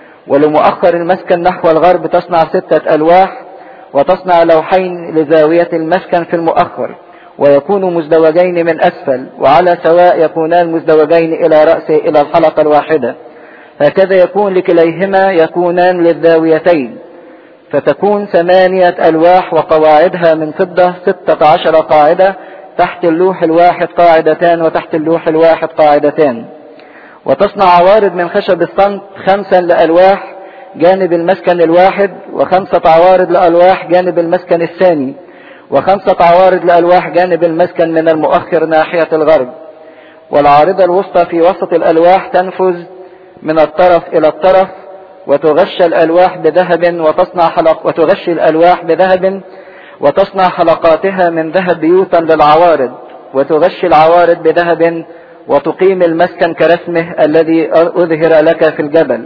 ولمؤخر المسكن نحو الغرب تصنع ستة ألواح وتصنع لوحين لزاوية المسكن في المؤخر ويكون مزدوجين من أسفل وعلى سواء يكونان مزدوجين إلى رأسه إلى الحلقة الواحدة هكذا يكون لكليهما يكونان للزاويتين فتكون ثمانية ألواح وقواعدها من فضة ستة عشر قاعدة تحت اللوح الواحد قاعدتان وتحت اللوح الواحد قاعدتان وتصنع عوارض من خشب الصمت خمسا لألواح جانب المسكن الواحد وخمسة عوارض لألواح جانب المسكن الثاني وخمسة عوارض لألواح جانب المسكن من المؤخر ناحية الغرب والعارضة الوسطى في وسط الألواح تنفذ من الطرف إلى الطرف وتغش الألواح بذهب وتصنع حلق وتغشي الألواح بذهب وتصنع حلقاتها من ذهب بيوتا للعوارض وتغشي العوارض بذهب وتقيم المسكن كرسمه الذي أظهر لك في الجبل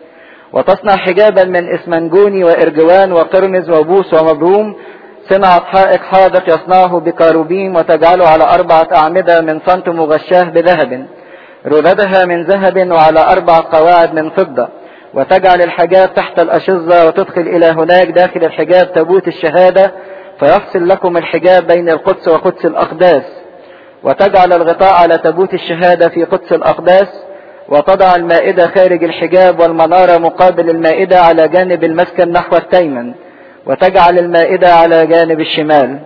وتصنع حجابا من اسمنجوني وإرجوان وقرمز وبوس ومبروم صنعت حائق حاذق يصنعه بكاروبيم وتجعله على أربعة أعمدة من صنت مغشاه بذهب رددها من ذهب وعلى أربع قواعد من فضة وتجعل الحجاب تحت الأشظة وتدخل إلى هناك داخل الحجاب تابوت الشهادة فيفصل لكم الحجاب بين القدس وقدس الأقداس وتجعل الغطاء على تابوت الشهادة في قدس الأقداس وتضع المائدة خارج الحجاب والمنارة مقابل المائدة على جانب المسكن نحو التيمن وتجعل المائدة على جانب الشمال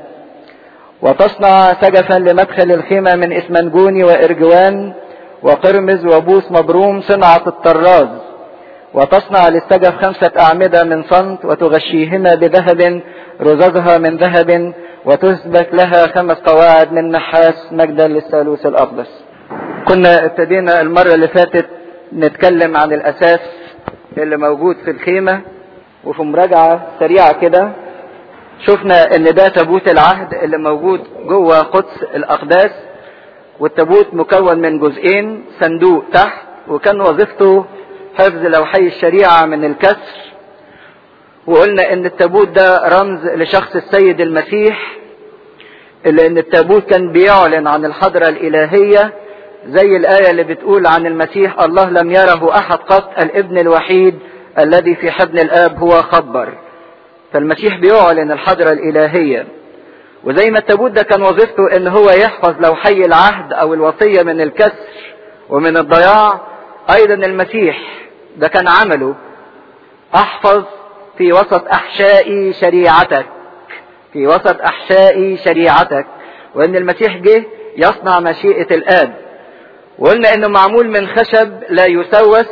وتصنع سجفا لمدخل الخيمة من اسمنجوني وإرجوان وقرمز وبوس مبروم صنعة الطراز وتصنع للسجف خمسة أعمدة من صمت وتغشيهما بذهب رزازها من ذهب وتثبت لها خمس قواعد من نحاس مجدا للثالوث الأقدس كنا ابتدينا المرة اللي فاتت نتكلم عن الأساس اللي موجود في الخيمة وفي مراجعة سريعة كده شفنا ان ده تابوت العهد اللي موجود جوه قدس الأقداس والتابوت مكون من جزئين صندوق تحت وكان وظيفته حفظ لوحي الشريعة من الكسر وقلنا ان التابوت ده رمز لشخص السيد المسيح اللي ان التابوت كان بيعلن عن الحضرة الالهية زي الآية اللي بتقول عن المسيح الله لم يره أحد قط الابن الوحيد الذي في حضن الآب هو خبر فالمسيح بيعلن الحضرة الإلهية وزي ما التابوت ده كان وظيفته ان هو يحفظ لو حي العهد او الوصية من الكسر ومن الضياع ايضا المسيح ده كان عمله احفظ في وسط احشائي شريعتك في وسط احشائي شريعتك وان المسيح جه يصنع مشيئة الاب وقلنا انه معمول من خشب لا يسوس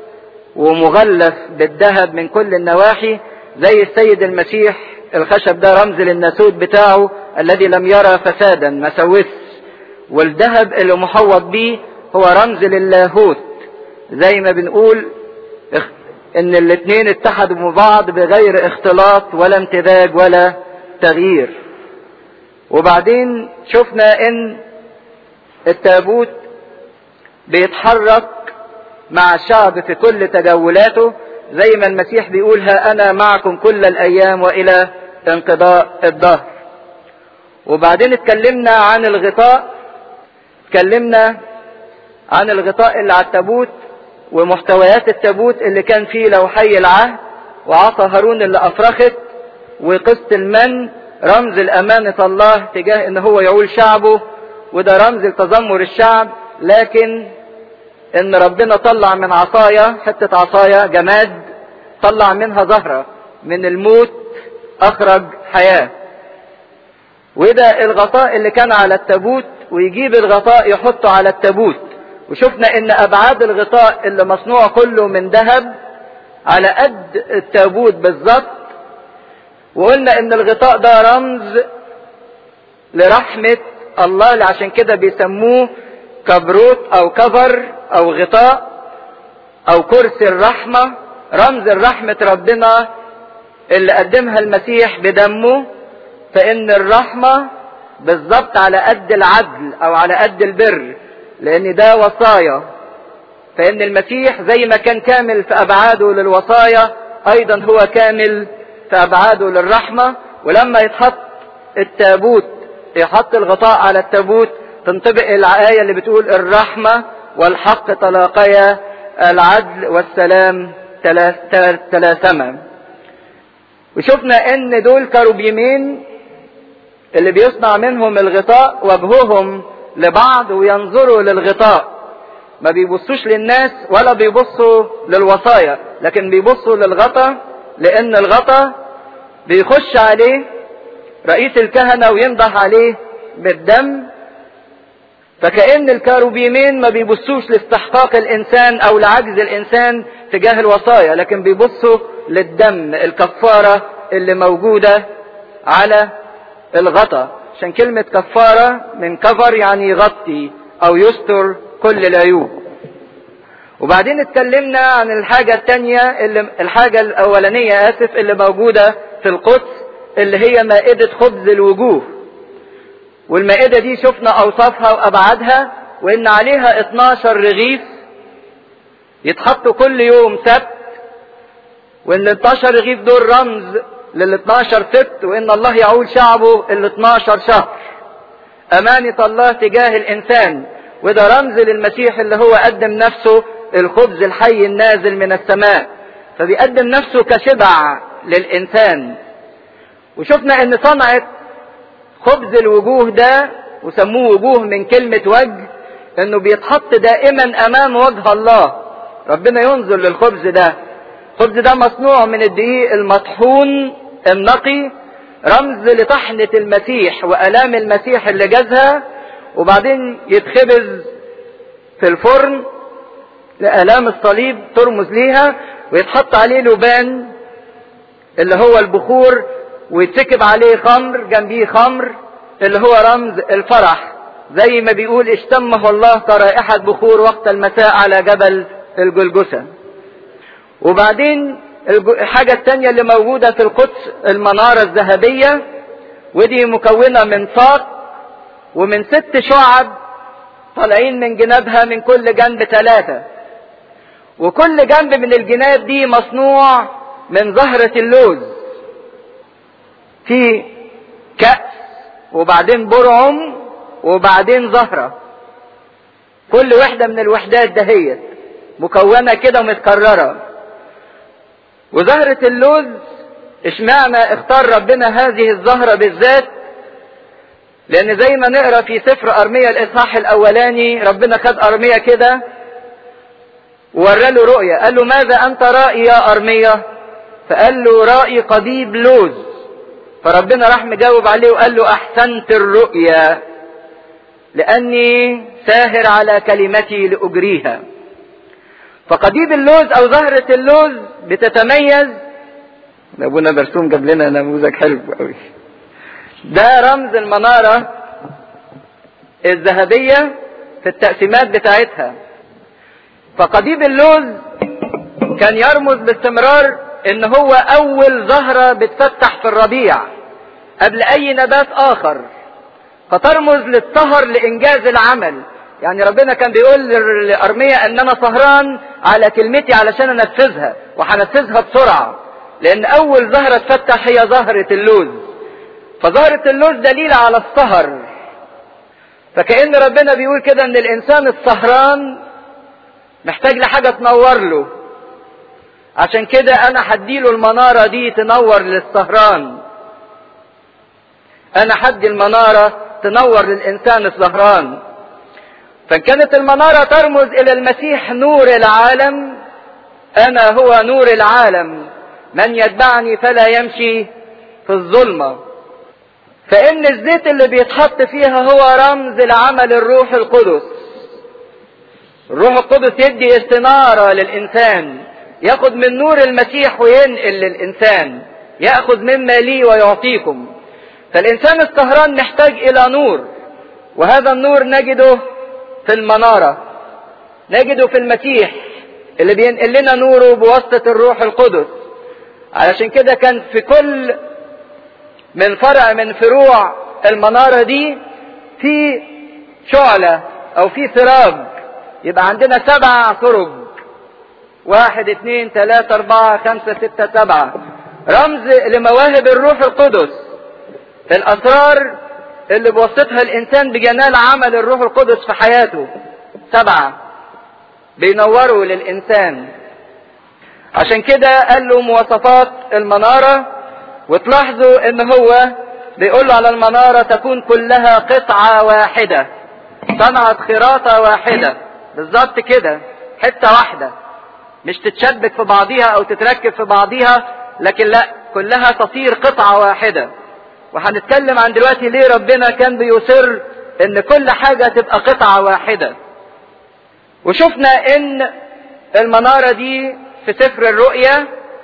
ومغلف بالذهب من كل النواحي زي السيد المسيح الخشب ده رمز للناسوت بتاعه الذي لم يرى فسادا ما سوس والذهب اللي محوط بيه هو رمز للاهوت زي ما بنقول ان الاتنين اتحدوا ببعض بغير اختلاط ولا امتزاج ولا تغيير وبعدين شفنا ان التابوت بيتحرك مع الشعب في كل تجولاته زي ما المسيح بيقول ها انا معكم كل الايام والى انقضاء الدهر وبعدين اتكلمنا عن الغطاء اتكلمنا عن الغطاء اللي على التابوت ومحتويات التابوت اللي كان فيه لوحي العهد وعصا هارون اللي افرخت وقسط المن رمز الامانة الله تجاه ان هو يعول شعبه وده رمز لتذمر الشعب لكن ان ربنا طلع من عصايا حتة عصايا جماد طلع منها زهرة من الموت اخرج حياة وده الغطاء اللي كان على التابوت ويجيب الغطاء يحطه على التابوت وشفنا ان ابعاد الغطاء اللي مصنوع كله من ذهب على قد التابوت بالظبط وقلنا ان الغطاء ده رمز لرحمة الله اللي عشان كده بيسموه كبروت او كفر او غطاء او كرسي الرحمة رمز الرحمة ربنا اللي قدمها المسيح بدمه فان الرحمة بالظبط على قد العدل او على قد البر لان ده وصايا فان المسيح زي ما كان كامل في ابعاده للوصايا ايضا هو كامل في ابعاده للرحمة ولما يتحط التابوت يحط الغطاء على التابوت تنطبق الآية اللي بتقول الرحمة والحق تلاقيا العدل والسلام تلاسما وشفنا ان دول كروبيمين اللي بيصنع منهم الغطاء وجههم لبعض وينظروا للغطاء ما بيبصوش للناس ولا بيبصوا للوصايا لكن بيبصوا للغطاء لان الغطاء بيخش عليه رئيس الكهنة وينضح عليه بالدم فكأن الكاروبيمين ما بيبصوش لاستحقاق الإنسان أو لعجز الإنسان تجاه الوصايا لكن بيبصوا للدم الكفارة اللي موجودة على الغطا عشان كلمة كفارة من كفر يعني يغطي أو يستر كل العيوب وبعدين اتكلمنا عن الحاجة التانية اللي الحاجة الأولانية آسف اللي موجودة في القدس اللي هي مائدة خبز الوجوه والمائدة دي شفنا أوصافها وأبعادها وإن عليها 12 رغيف يتحطوا كل يوم سبت وإن ال 12 رغيف دول رمز لل 12 سبت وإن الله يعول شعبه ال 12 شهر أمانة الله تجاه الإنسان وده رمز للمسيح اللي هو قدم نفسه الخبز الحي النازل من السماء فبيقدم نفسه كشبع للإنسان وشفنا إن صنعت خبز الوجوه ده وسموه وجوه من كلمة وجه انه بيتحط دائما امام وجه الله ربنا ينظر للخبز ده الخبز ده مصنوع من الدقيق المطحون النقي رمز لطحنة المسيح والام المسيح اللي جازها وبعدين يتخبز في الفرن لآلام الصليب ترمز ليها ويتحط عليه لبان اللي هو البخور ويتسكب عليه خمر جنبيه خمر اللي هو رمز الفرح زي ما بيقول اشتمه الله كرائحة بخور وقت المساء على جبل الجلجسة وبعدين الحاجة التانية اللي موجودة في القدس المنارة الذهبية ودي مكونة من ساق ومن ست شعب طالعين من جنابها من كل جنب ثلاثة وكل جنب من الجناب دي مصنوع من زهرة اللوز في كأس وبعدين برعم وبعدين زهرة
كل وحدة من الوحدات دهيت مكونة كده ومتكررة وزهرة اللوز اشمعنى اختار ربنا هذه الزهرة بالذات لان زي ما نقرا في سفر ارميا الاصحاح الاولاني ربنا خد ارميا كده وورى له رؤية قال له ماذا انت رائي يا ارميا فقال له رائي قضيب لوز فربنا راح مجاوب عليه وقال له احسنت الرؤيا لاني ساهر على كلمتي لاجريها فقضيب اللوز او زهرة اللوز بتتميز ابونا برسوم جاب لنا نموذج حلو قوي ده رمز المنارة الذهبية في التقسيمات بتاعتها فقضيب اللوز كان يرمز باستمرار ان هو اول زهرة بتفتح في الربيع قبل اي نبات اخر فترمز للسهر لانجاز العمل يعني ربنا كان بيقول لارميا ان انا سهران على كلمتي علشان انفذها وهنفذها بسرعة لان اول زهرة تفتح هي زهرة اللوز فزهرة اللوز دليل على السهر فكأن ربنا بيقول كده ان الانسان السهران محتاج لحاجة تنور له عشان كده انا هديله المنارة دي تنور للسهران انا هدي المنارة تنور للانسان السهران فكانت المنارة ترمز الى المسيح نور العالم انا هو نور العالم من يتبعني فلا يمشي في الظلمه فان الزيت اللي بيتحط فيها هو رمز لعمل الروح القدس الروح القدس يدي استنارة للإنسان ياخد من نور المسيح وينقل للإنسان يأخذ مما لي ويعطيكم فالإنسان السهران محتاج إلى نور وهذا النور نجده في المنارة نجده في المسيح اللي بينقل لنا نوره بواسطة الروح القدس علشان كده كان في كل من فرع من فروع المنارة دي في شعلة او في سراج يبقى عندنا سبع سرج واحد اثنين ثلاثة اربعة خمسة ستة سبعة رمز لمواهب الروح القدس الاسرار اللي بواسطها الانسان بجنال عمل الروح القدس في حياته سبعة بينوروا للانسان عشان كده قال له مواصفات المناره وتلاحظوا ان هو بيقول له على المنارة تكون كلها قطعة واحدة صنعت خراطة واحدة بالظبط كده حتة واحدة مش تتشبك في بعضيها او تتركب في بعضيها لكن لا كلها تصير قطعة واحدة وهنتكلم عن دلوقتي ليه ربنا كان بيصر ان كل حاجة تبقى قطعة واحدة وشفنا ان المنارة دي في سفر الرؤيا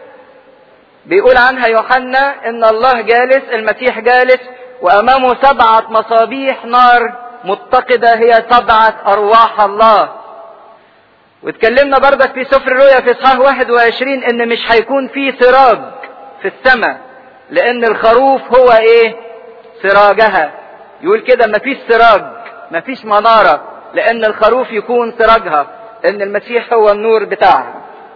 بيقول عنها يوحنا ان الله جالس المسيح جالس وامامه سبعة مصابيح نار متقدة هي سبعة ارواح الله واتكلمنا برضك في سفر الرؤيا في اصحاح 21 ان مش هيكون في سراج في السماء لان الخروف هو ايه سراجها يقول كده مفيش سراج مفيش منارة لان الخروف يكون سراجها ان المسيح هو النور بتاعها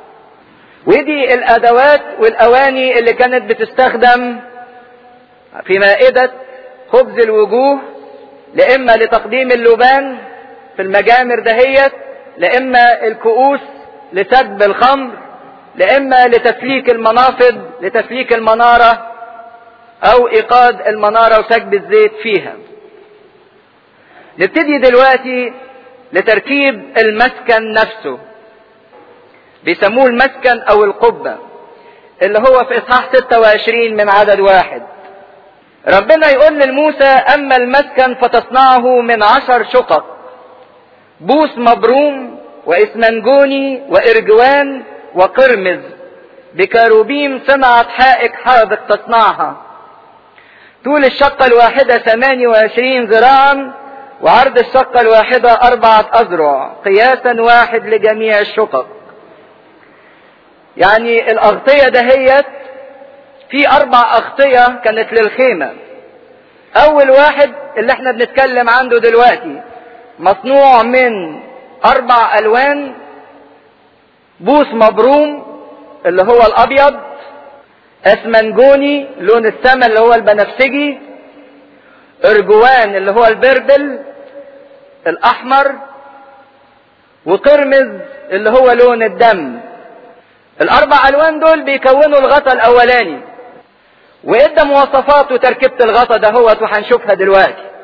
ودي الادوات والاواني اللي كانت بتستخدم في مائدة خبز الوجوه لإما لتقديم اللبان في المجامر دهيت لإما الكؤوس لسب الخمر لإما لتفليك المنافض لتفليك المنارة أو إيقاد المنارة وسكب الزيت فيها نبتدي دلوقتي لتركيب المسكن نفسه بيسموه المسكن او القبة اللي هو في اصحاح 26 من عدد واحد ربنا يقول لموسى اما المسكن فتصنعه من عشر شقق بوس مبروم واسمنجوني وارجوان وقرمز بكروبيم صنعت حائك حاذق تصنعها طول الشقة الواحدة 28 ذراعا وعرض الشقة الواحدة أربعة أذرع قياسا واحد لجميع الشقق يعني الأغطية دهيت في أربع أغطية كانت للخيمة أول واحد اللي احنا بنتكلم عنه دلوقتي مصنوع من أربع ألوان بوس مبروم اللي هو الأبيض اسمنجوني لون السماء اللي هو البنفسجي ارجوان اللي هو البردل الأحمر وقرمز اللي هو لون الدم الاربع الوان دول بيكونوا الغطا الاولاني وادى مواصفات وتركيبة الغطا ده هو وهنشوفها دلوقتي